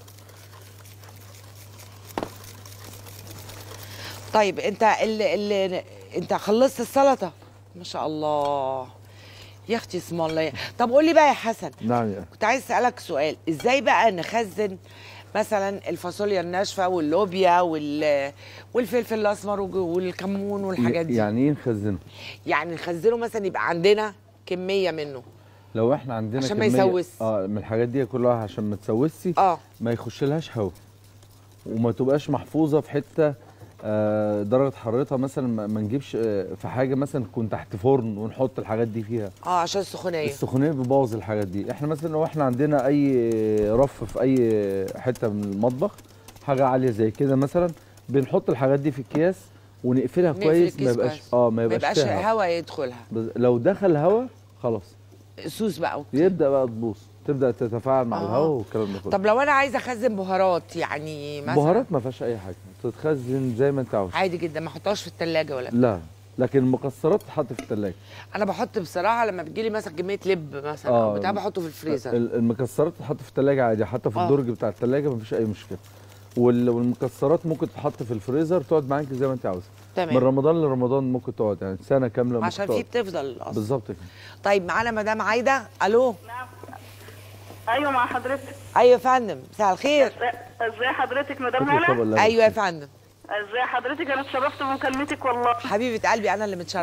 Speaker 1: طيب انت اللي, اللي انت خلصت السلطه ما شاء الله يا اختي اسم الله طب قول لي بقى يا حسن
Speaker 19: نعم يا
Speaker 1: كنت عايز اسالك سؤال ازاي بقى نخزن مثلا الفاصوليا الناشفه واللوبيا وال والفلفل الاسمر وج- والكمون والحاجات دي
Speaker 19: يعني ايه نخزنه
Speaker 1: يعني نخزنه مثلا يبقى عندنا كميه منه
Speaker 19: لو احنا عندنا
Speaker 1: عشان ما
Speaker 19: كمية-
Speaker 1: يسوس.
Speaker 19: اه من الحاجات دي كلها عشان ما تسوسي
Speaker 1: اه
Speaker 19: ما يخش لهاش هوا وما تبقاش محفوظه في حته آه درجه حرارتها مثلا ما ما نجيبش آه في حاجه مثلا تكون تحت فرن ونحط الحاجات دي فيها
Speaker 1: اه عشان السخونيه
Speaker 19: السخونيه بيبوظ الحاجات دي احنا مثلا لو احنا عندنا اي رف في اي حته من المطبخ حاجه عاليه زي كده مثلا بنحط الحاجات دي في اكياس ونقفلها
Speaker 1: نقفل
Speaker 19: كويس ما
Speaker 1: الكيس
Speaker 19: يبقاش
Speaker 1: كويس.
Speaker 19: اه ما
Speaker 1: ما
Speaker 19: يبقاش
Speaker 1: يبقاش
Speaker 19: فيها هوا.
Speaker 1: هوا يدخلها
Speaker 19: بس لو دخل هوا خلاص
Speaker 1: سوس بقى
Speaker 19: يبدا بقى تبوظ تبدا تتفاعل مع
Speaker 1: آه.
Speaker 19: الهواء والكلام ده كله
Speaker 1: طب لو انا عايزه اخزن بهارات يعني مثلا
Speaker 19: بهارات ما فيهاش اي حاجه تتخزن زي ما انت عاوز
Speaker 1: عادي جدا ما احطهاش في الثلاجه ولا
Speaker 19: لا لكن المكسرات تتحط في الثلاجه
Speaker 1: انا بحط بصراحه لما بتجيلي مثلا كميه لب مثلا او بتاع بحطه في الفريزر
Speaker 19: ال- المكسرات تتحط في الثلاجه عادي حتى في
Speaker 1: آه.
Speaker 19: الدرج بتاع الثلاجه مفيش اي مشكله وال- والمكسرات ممكن تتحط في الفريزر تقعد معاك زي ما انت عاوز
Speaker 1: تمام.
Speaker 19: من رمضان لرمضان ممكن تقعد يعني سنه كامله ممكن
Speaker 1: عشان
Speaker 19: تقعد.
Speaker 1: في بتفضل اصلا
Speaker 19: بالظبط كده
Speaker 1: طيب معانا مدام عايده الو
Speaker 21: ايوه مع حضرتك
Speaker 1: ايوه يا فندم مساء الخير
Speaker 21: ازاي حضرتك مدام
Speaker 19: اتفضل
Speaker 21: هلا
Speaker 19: طبعا.
Speaker 1: ايوه يا فندم
Speaker 21: ازاي حضرتك انا اتشرفت بمكالمتك والله
Speaker 1: حبيبه قلبي انا اللي متشرفه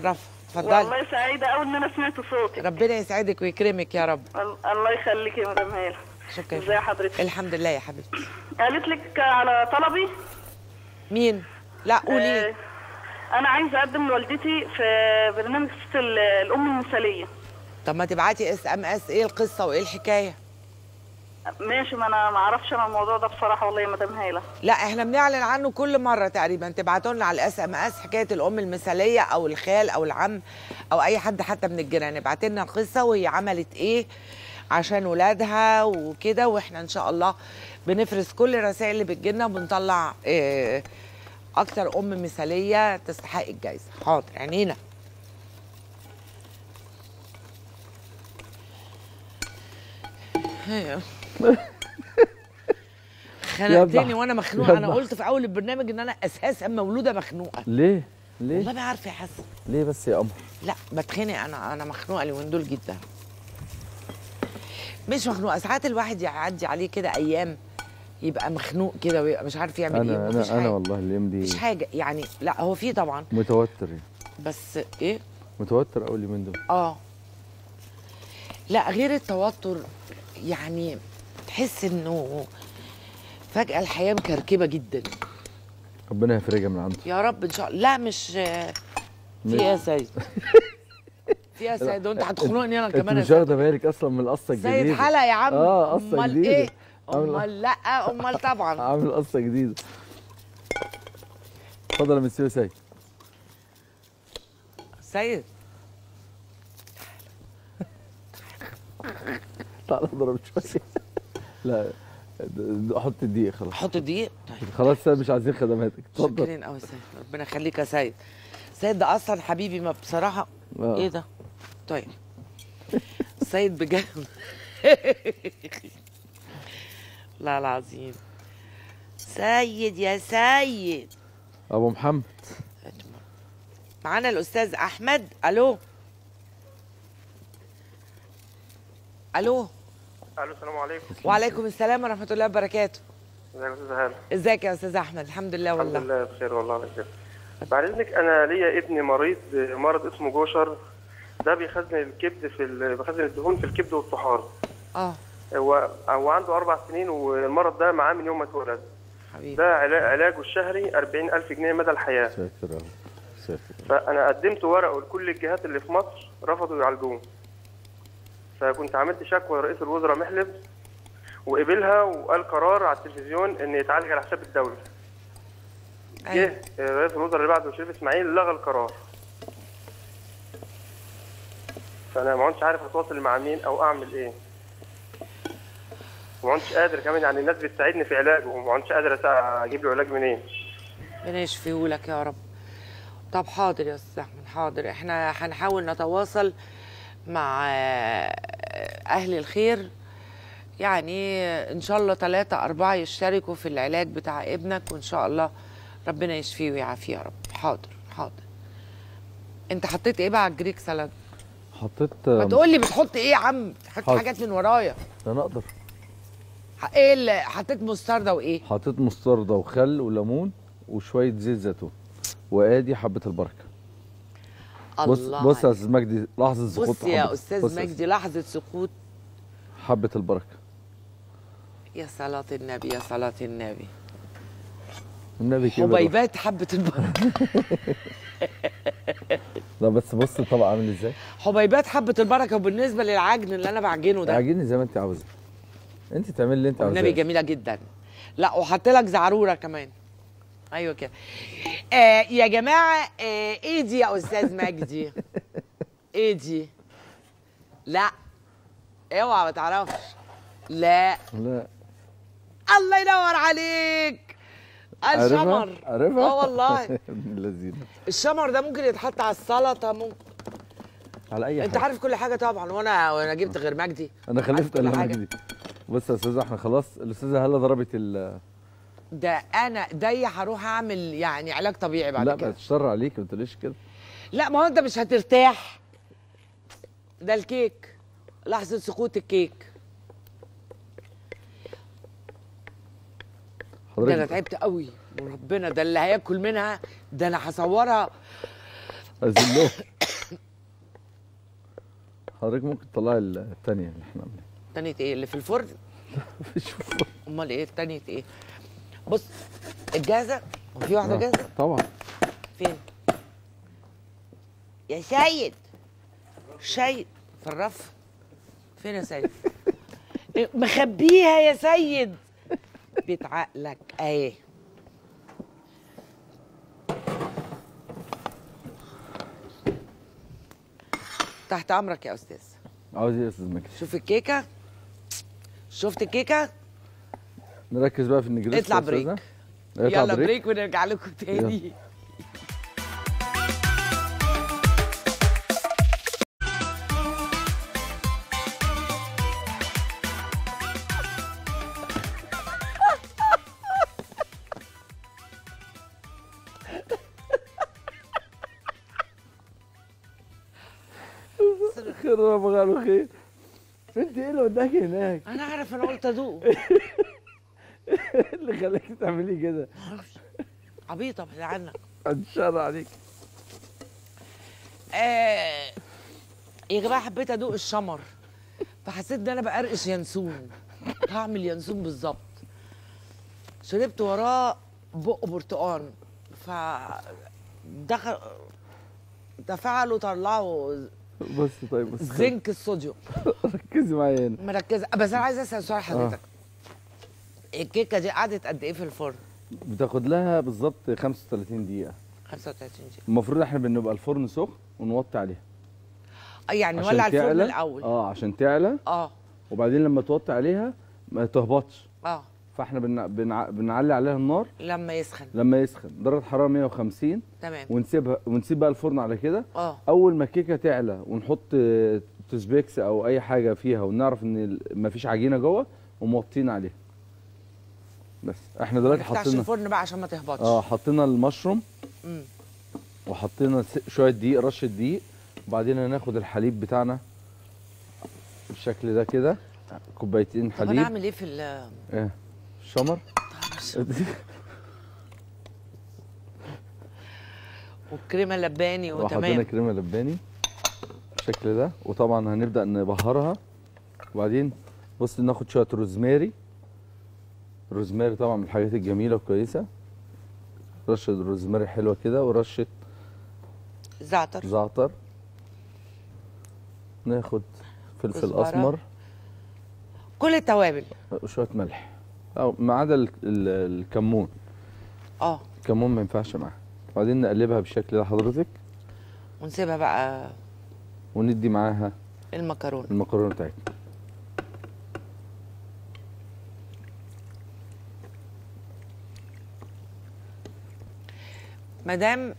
Speaker 1: اتفضلي
Speaker 21: والله سعيدة أوي إن أنا سمعت صوتك
Speaker 1: ربنا يسعدك ويكرمك يا رب
Speaker 21: ال- الله يخليك يا مدام هالة
Speaker 1: شكرا
Speaker 21: ازي حضرتك
Speaker 1: الحمد لله يا حبيبتي
Speaker 21: قالت لك على طلبي
Speaker 1: مين لا قولي
Speaker 21: آه أنا عايزة أقدم لوالدتي في برنامج ست ال- الأم المثالية
Speaker 1: طب ما تبعتي اس ام اس ايه القصه وايه الحكايه
Speaker 21: ماشي ما أنا ما أعرفش أنا الموضوع ده بصراحة والله يا مدام هالة
Speaker 1: لا احنا بنعلن عنه كل مره تقريبا تبعتوا لنا على الاس ام اس حكايه الام المثاليه او الخال او العم او اي حد حتى من الجيران ابعت لنا القصه وهي عملت ايه عشان ولادها وكده واحنا ان شاء الله بنفرز كل الرسائل اللي بتجيلنا وبنطلع اه اكتر ام مثاليه تستحق الجائزه حاضر عينينا هي. خنقتني وانا مخنوقه انا
Speaker 19: يلا.
Speaker 1: قلت في اول البرنامج ان انا اساسا مولوده مخنوقه
Speaker 19: ليه ليه
Speaker 1: والله ما عارفه يا حسن
Speaker 19: ليه بس يا قمر
Speaker 1: لا بتخنق انا انا مخنوقه اليومين دول جدا مش مخنوقه ساعات الواحد يعدي عليه كده ايام يبقى مخنوق كده ويبقى مش عارف يعمل ايه
Speaker 19: انا
Speaker 1: مفيش
Speaker 19: انا انا
Speaker 1: حاجه
Speaker 19: والله الايام دي
Speaker 1: مفيش حاجه يعني لا هو في طبعا
Speaker 19: متوتر يعني.
Speaker 1: بس ايه
Speaker 19: متوتر قوي اليومين دول
Speaker 1: اه لا غير التوتر يعني تحس انه فجأة الحياة مكركبة جدا
Speaker 19: ربنا يفرجها من عنده
Speaker 1: يا رب ان شاء الله لا مش في ايه يا سيد في ايه يا سيد وانت هتخنقني انا
Speaker 19: انت
Speaker 1: كمان يا
Speaker 19: مش
Speaker 1: سيد
Speaker 19: واخده بالك اصلا من القصه الجديده
Speaker 1: سيد حلقة يا عم
Speaker 19: اه قصه
Speaker 1: امال
Speaker 19: جديده
Speaker 1: ايه
Speaker 19: عامل-
Speaker 1: امال لا امال طبعا
Speaker 19: عامل قصه جديده اتفضل يا مسيو سيد
Speaker 1: سيد
Speaker 19: تعالى اضرب شويه لا د- د- حط الدقيق خلاص
Speaker 1: حط الدقيق
Speaker 19: خلاص سيد مش عايزين خدماتك اتفضل
Speaker 1: شكرا قوي سيد ربنا يخليك يا سيد سيد ده اصلا حبيبي ما بصراحه
Speaker 19: آه.
Speaker 1: ايه ده طيب سيد بجد لا العظيم سيد يا سيد
Speaker 19: ابو محمد
Speaker 1: معانا الاستاذ احمد الو الو
Speaker 3: الو السلام عليكم
Speaker 1: وعليكم السلام ورحمه الله وبركاته
Speaker 3: ازيك يا استاذ هاله
Speaker 1: ازيك يا استاذ احمد الحمد لله
Speaker 3: الحمد
Speaker 1: والله
Speaker 3: لله بخير والله على خير بعد اذنك انا ليا ابني مريض بمرض اسمه جوشر ده بيخزن الكبد في ال... بيخزن الدهون في الكبد والطحال
Speaker 1: اه
Speaker 3: هو هو عنده اربع سنين والمرض ده معاه من يوم ما اتولد
Speaker 1: حبيبي
Speaker 3: ده علا- علاجه الشهري 40000 جنيه مدى الحياه
Speaker 19: ساتر اهو ساتر
Speaker 3: فانا قدمت ورقه لكل الجهات اللي في مصر رفضوا يعالجوه فكنت عملت شكوى لرئيس الوزراء محلب وقبلها وقال قرار على التلفزيون ان يتعالج على حساب الدوله جه رئيس الوزراء اللي بعده شريف اسماعيل لغى القرار فانا ما كنتش عارف اتواصل مع مين او اعمل ايه وما كنتش قادر كمان يعني الناس بتساعدني في علاجه وما كنتش قادر أسا- اجيب له علاج منين
Speaker 1: ربنا يشفيهولك يا رب طب حاضر يا استاذ احمد حاضر احنا هنحاول نتواصل مع آه، اهل الخير يعني ان شاء الله ثلاثة أربعة يشتركوا في العلاج بتاع ابنك وان شاء الله ربنا يشفيه ويعافيه يا رب حاضر حاضر انت حطيت ايه بقى على الجريك سالاد
Speaker 19: حطيت
Speaker 1: ما تقول لي بتحط ايه يا عم تحط
Speaker 19: حاضر.
Speaker 1: حاجات من ورايا
Speaker 19: انا اقدر
Speaker 1: ح- ايه اللي حطيت مستردة وايه
Speaker 19: حطيت مستردة وخل وليمون وشويه زيت زيتون وادي حبه البركه بص
Speaker 1: الله
Speaker 19: بص يا استاذ مجدي لحظه سقوط
Speaker 1: بص يا
Speaker 19: حبة-
Speaker 1: استاذ
Speaker 19: بص يا
Speaker 1: مجدي لحظة سقوط
Speaker 19: حبه البركه
Speaker 1: يا صلاة النبي يا صلاة النبي
Speaker 19: النبي كده
Speaker 1: حبيبات حبة البركة
Speaker 19: لا بس بص الطبق عامل ازاي
Speaker 1: حبيبات حبة البركة وبالنسبة للعجن اللي أنا بعجنه ده
Speaker 19: عجيني زي ما انت عاوزه انت تعملي اللي انت
Speaker 1: والنبي
Speaker 19: عاوزاه
Speaker 1: جميلة جدا لا وحط لك زعرورة كمان أيوة كده آه يا جماعة آه إيه دي يا أستاذ مجدي إيه دي لا اوعى ما تعرفش لا
Speaker 19: لا
Speaker 1: الله ينور عليك
Speaker 19: عارفها؟
Speaker 1: الشمر
Speaker 19: عارفها
Speaker 1: اه والله
Speaker 19: ابن اللذينه
Speaker 1: الشمر ده ممكن يتحط على السلطه ممكن
Speaker 19: على اي
Speaker 1: انت
Speaker 19: حاجه
Speaker 1: عارف كل حاجه طبعا وانا وانا جبت غير مجدي
Speaker 19: انا خلفت
Speaker 1: كل
Speaker 19: انا
Speaker 1: حاجة.
Speaker 19: مجدي بص يا استاذ احنا خلاص الاستاذه هلا ضربت ال
Speaker 1: ده انا دي هروح اعمل يعني علاج طبيعي بعد
Speaker 19: لا
Speaker 1: كده
Speaker 19: بعد الشر عليك ما تقوليش كده
Speaker 1: لا ما هو انت مش هترتاح ده الكيك لحظه سقوط الكيك ده انا
Speaker 19: حضرتك
Speaker 1: تعبت قوي وربنا ده اللي هياكل منها ده انا هصورها
Speaker 19: عايزين له حضرتك ممكن تطلعي الثانيه اللي احنا عاملينها
Speaker 1: تانية ايه اللي في الفرن امال ايه التانية ايه بص الجاهزه وفي واحده
Speaker 19: آه،
Speaker 1: جاهزه
Speaker 19: طبعا
Speaker 1: فين يا سيد سيد في الرف فين يا سيد إيه، مخبيها يا سيد بيتعقلك اهي تحت امرك يا استاذ
Speaker 19: عاوز ايه يا استاذ مجدي
Speaker 1: شوف الكيكه شفت الكيكه
Speaker 19: نركز بقى في النجريسكو
Speaker 1: اطلع
Speaker 19: يا أستاذة.
Speaker 1: بريك.
Speaker 19: اطلع
Speaker 1: يلا بريك ونرجع لكم تاني
Speaker 19: خير رب قالوا خير انت ايه اللي وداك هناك؟
Speaker 1: انا عارف انا قلت ادوق
Speaker 19: اللي خلاك تعملي كده
Speaker 1: عبيطه بعيد عنك
Speaker 19: بعد الشر عليك
Speaker 1: آه يا جماعه حبيت ادوق الشمر فحسيت ان انا بقرقش ينسون طعم اليانسون بالظبط شربت وراه بق برتقان ف دخل تفاعلوا طلعوا
Speaker 19: بص طيب بص
Speaker 1: زنك الصوديوم
Speaker 19: ركزي معايا هنا
Speaker 1: مركزه بس انا عايزه اسال سؤال حضرتك الكيكه دي قعدت قد ايه في الفرن
Speaker 19: بتاخد لها بالظبط 35 دقيقة
Speaker 1: 35 دقيقه
Speaker 19: المفروض احنا بنبقى الفرن سخن ونوطي عليها
Speaker 1: آه، يعني
Speaker 19: عشان
Speaker 1: نولع الفرن
Speaker 19: تعلى-
Speaker 1: الاول
Speaker 19: اه عشان تعلى
Speaker 1: اه
Speaker 19: وبعدين لما توطي عليها ما تهبطش
Speaker 1: اه
Speaker 19: فاحنا بنع... بنع... بنعلي عليها النار
Speaker 1: لما يسخن
Speaker 19: لما يسخن درجة حرارة 150
Speaker 1: تمام
Speaker 19: ونسيبها ونسيب بقى الفرن على كده
Speaker 1: اه
Speaker 19: اول ما الكيكه تعلى ونحط آه، تسبيكس او اي حاجه فيها ونعرف ان ال- مفيش عجينه جوه وموطين عليها بس احنا
Speaker 1: ما
Speaker 19: دلوقتي
Speaker 1: نفتحش
Speaker 19: حطينا
Speaker 1: الفرن بقى عشان ما تهبطش
Speaker 19: اه حطينا المشروم
Speaker 1: مم.
Speaker 19: وحطينا س- شويه دقيق رشه دقيق وبعدين هناخد الحليب بتاعنا بالشكل ده كده كوبايتين
Speaker 1: طب انا
Speaker 19: حليب
Speaker 1: اعمل ايه في ال
Speaker 19: ايه الشمر
Speaker 1: والكريمه اللباني
Speaker 19: وحطينا
Speaker 1: وتمام
Speaker 19: كريمه لباني بالشكل ده وطبعا هنبدا نبهرها وبعدين بص ناخد شويه روزماري روزماري طبعا من الحاجات الجميله والكويسه رشه روزماري حلوه كده ورشه
Speaker 1: زعتر
Speaker 19: زعتر ناخد فلفل
Speaker 1: كزبرة.
Speaker 19: اسمر
Speaker 1: كل التوابل
Speaker 19: وشويه ملح او ما عدا ال- ال- الكمون
Speaker 1: اه
Speaker 19: الكمون ما ينفعش معاها وبعدين نقلبها بالشكل ده حضرتك
Speaker 1: ونسيبها بقى
Speaker 19: وندي معاها
Speaker 1: المكرونه
Speaker 19: المكرونه بتاعتنا
Speaker 1: مدام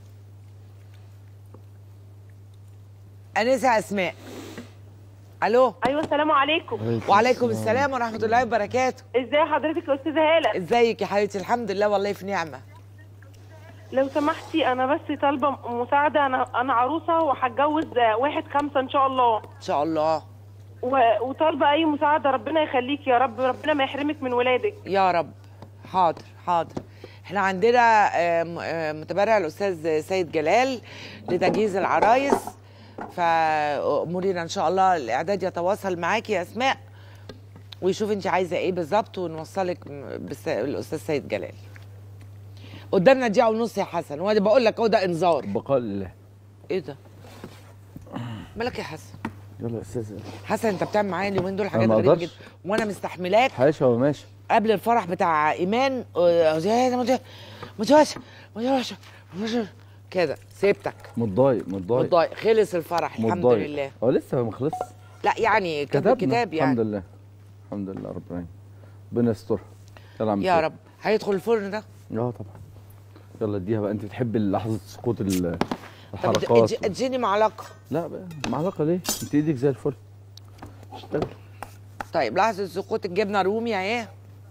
Speaker 1: انسه اسماء الو
Speaker 21: ايوه السلام عليكم
Speaker 1: وعليكم السلام ورحمه الله وبركاته
Speaker 21: ازاي حضرتك يا استاذه هاله
Speaker 1: ازيك يا حبيبتي الحمد لله والله في نعمه
Speaker 21: لو سمحتي انا بس طالبه مساعده انا انا عروسه وهتجوز واحد خمسة ان شاء الله
Speaker 1: ان شاء الله
Speaker 21: و- وطالبه اي مساعده ربنا يخليك يا رب ربنا ما يحرمك من ولادك
Speaker 1: يا رب حاضر حاضر احنا عندنا آه، م- آه، متبرع الاستاذ سيد جلال لتجهيز العرايس فامورنا ان شاء الله الاعداد يتواصل معاكي يا اسماء ويشوف انت عايزه ايه بالظبط ونوصلك م- بالس- بالاستاذ سيد جلال قدامنا دقيقه ونص يا حسن وانا بقول لك اهو ده انذار
Speaker 19: بقاء لله
Speaker 1: ايه ده مالك يا حسن
Speaker 19: يلا يا استاذ
Speaker 1: حسن انت بتعمل معايا اليومين دول حاجات
Speaker 19: ما
Speaker 1: غريبه
Speaker 19: أقدرش.
Speaker 1: جدا وانا مستحملاك
Speaker 19: حاشا وماشي
Speaker 1: قبل الفرح بتاع ايمان آه، زي- متوش متوش متوش متوش كده سيبتك
Speaker 19: متضايق متضايق
Speaker 1: متضايق خلص الفرح الحمد
Speaker 19: متضايق.
Speaker 1: لله
Speaker 19: هو لسه ما خلصش
Speaker 1: لا يعني كتب
Speaker 19: كتبنا
Speaker 1: الكتاب يعني
Speaker 19: الحمد لله الحمد لله رب العالمين ربنا يسترها يلا يا عم
Speaker 1: يا
Speaker 19: سيد.
Speaker 1: رب هيدخل الفرن ده
Speaker 19: اه طبعا يلا اديها بقى انت بتحبي لحظه سقوط ال-
Speaker 1: طب
Speaker 19: الحركات
Speaker 1: ادي- اديني معلقه
Speaker 19: لا بقى معلقه ليه انت ايدك زي الفل اشتغل
Speaker 1: طيب لحظه سقوط الجبنه رومي اهي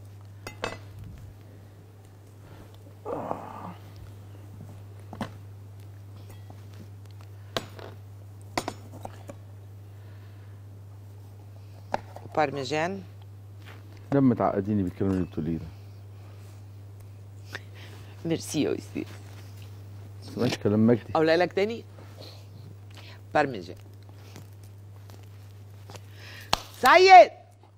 Speaker 1: بارميجان
Speaker 19: لما تعقديني بالكلام اللي بتقوليه ده
Speaker 1: ميرسي يا استاذ
Speaker 19: سمعت كلام مجدي
Speaker 1: اقولها لك تاني بارميجان سيد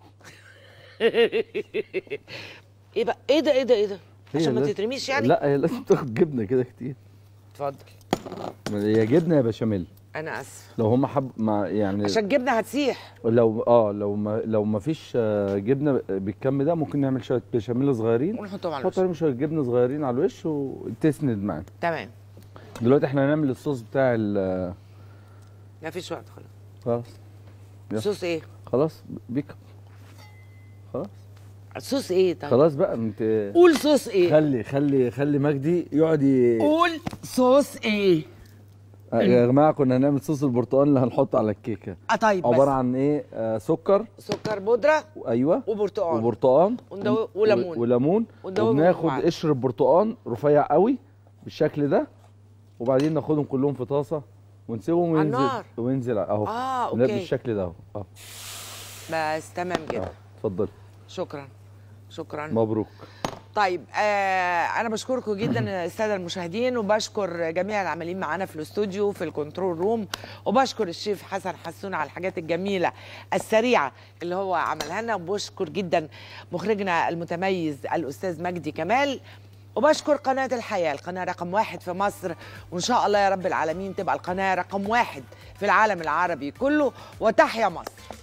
Speaker 1: ايه بقى ايه ده ايه ده ايه ده
Speaker 19: هي
Speaker 1: عشان ما
Speaker 19: لازم-
Speaker 1: تترميش يعني
Speaker 19: لا هي لازم تاخد جبنه كده كتير
Speaker 1: اتفضل
Speaker 19: يا جبنه يا بشاميل
Speaker 1: انا اسف
Speaker 19: لو هم حب ما يعني
Speaker 1: عشان الجبنه هتسيح
Speaker 19: لو اه لو ما لو ما فيش آه، جبنه بالكم ده ممكن نعمل شويه بشاميل صغيرين
Speaker 1: ونحطهم على
Speaker 19: نحط
Speaker 1: الوش
Speaker 19: عليهم شويه جبنه صغيرين على الوش وتسند معانا
Speaker 1: تمام
Speaker 19: دلوقتي احنا هنعمل الصوص بتاع ال
Speaker 1: ما فيش وقت خلاص
Speaker 19: خلاص يلا.
Speaker 1: صوص ايه
Speaker 19: خلاص بيك خلاص
Speaker 1: صوص ايه طيب
Speaker 19: خلاص بقى انت
Speaker 1: قول صوص ايه
Speaker 19: خلي خلي خلي مجدي يقعد ي...
Speaker 1: قول صوص ايه
Speaker 19: يا جماعه كنا هنعمل صوص البرتقال اللي هنحطه على الكيكه
Speaker 1: اه طيب
Speaker 19: عباره
Speaker 1: بس
Speaker 19: عن ايه آه سكر
Speaker 1: سكر بودره
Speaker 19: ايوه
Speaker 1: وبرتقال
Speaker 19: وبرتقال
Speaker 1: وندو- وليمون.
Speaker 19: وليمون
Speaker 1: وندوبهم
Speaker 19: وبناخد
Speaker 1: مع بعض.
Speaker 19: قشر البرتقال رفيع قوي بالشكل ده وبعدين ناخدهم كلهم في طاسه ونسيبهم
Speaker 1: على
Speaker 19: وينزل
Speaker 1: النار.
Speaker 19: وينزل اهو
Speaker 1: آه،
Speaker 19: لا،
Speaker 1: أوكي.
Speaker 19: بالشكل ده اهو اه
Speaker 1: بس تمام جدا
Speaker 19: اتفضل
Speaker 1: شكرا شكرا
Speaker 19: مبروك
Speaker 1: طيب آه انا بشكركم جدا الساده المشاهدين وبشكر جميع العاملين معانا في الاستوديو في الكنترول روم وبشكر الشيف حسن حسون على الحاجات الجميله السريعه اللي هو عملها لنا وبشكر جدا مخرجنا المتميز الاستاذ مجدي كمال وبشكر قناة الحياة القناة رقم واحد في مصر وإن شاء الله يا رب العالمين تبقى القناة رقم واحد في العالم العربي كله وتحيا مصر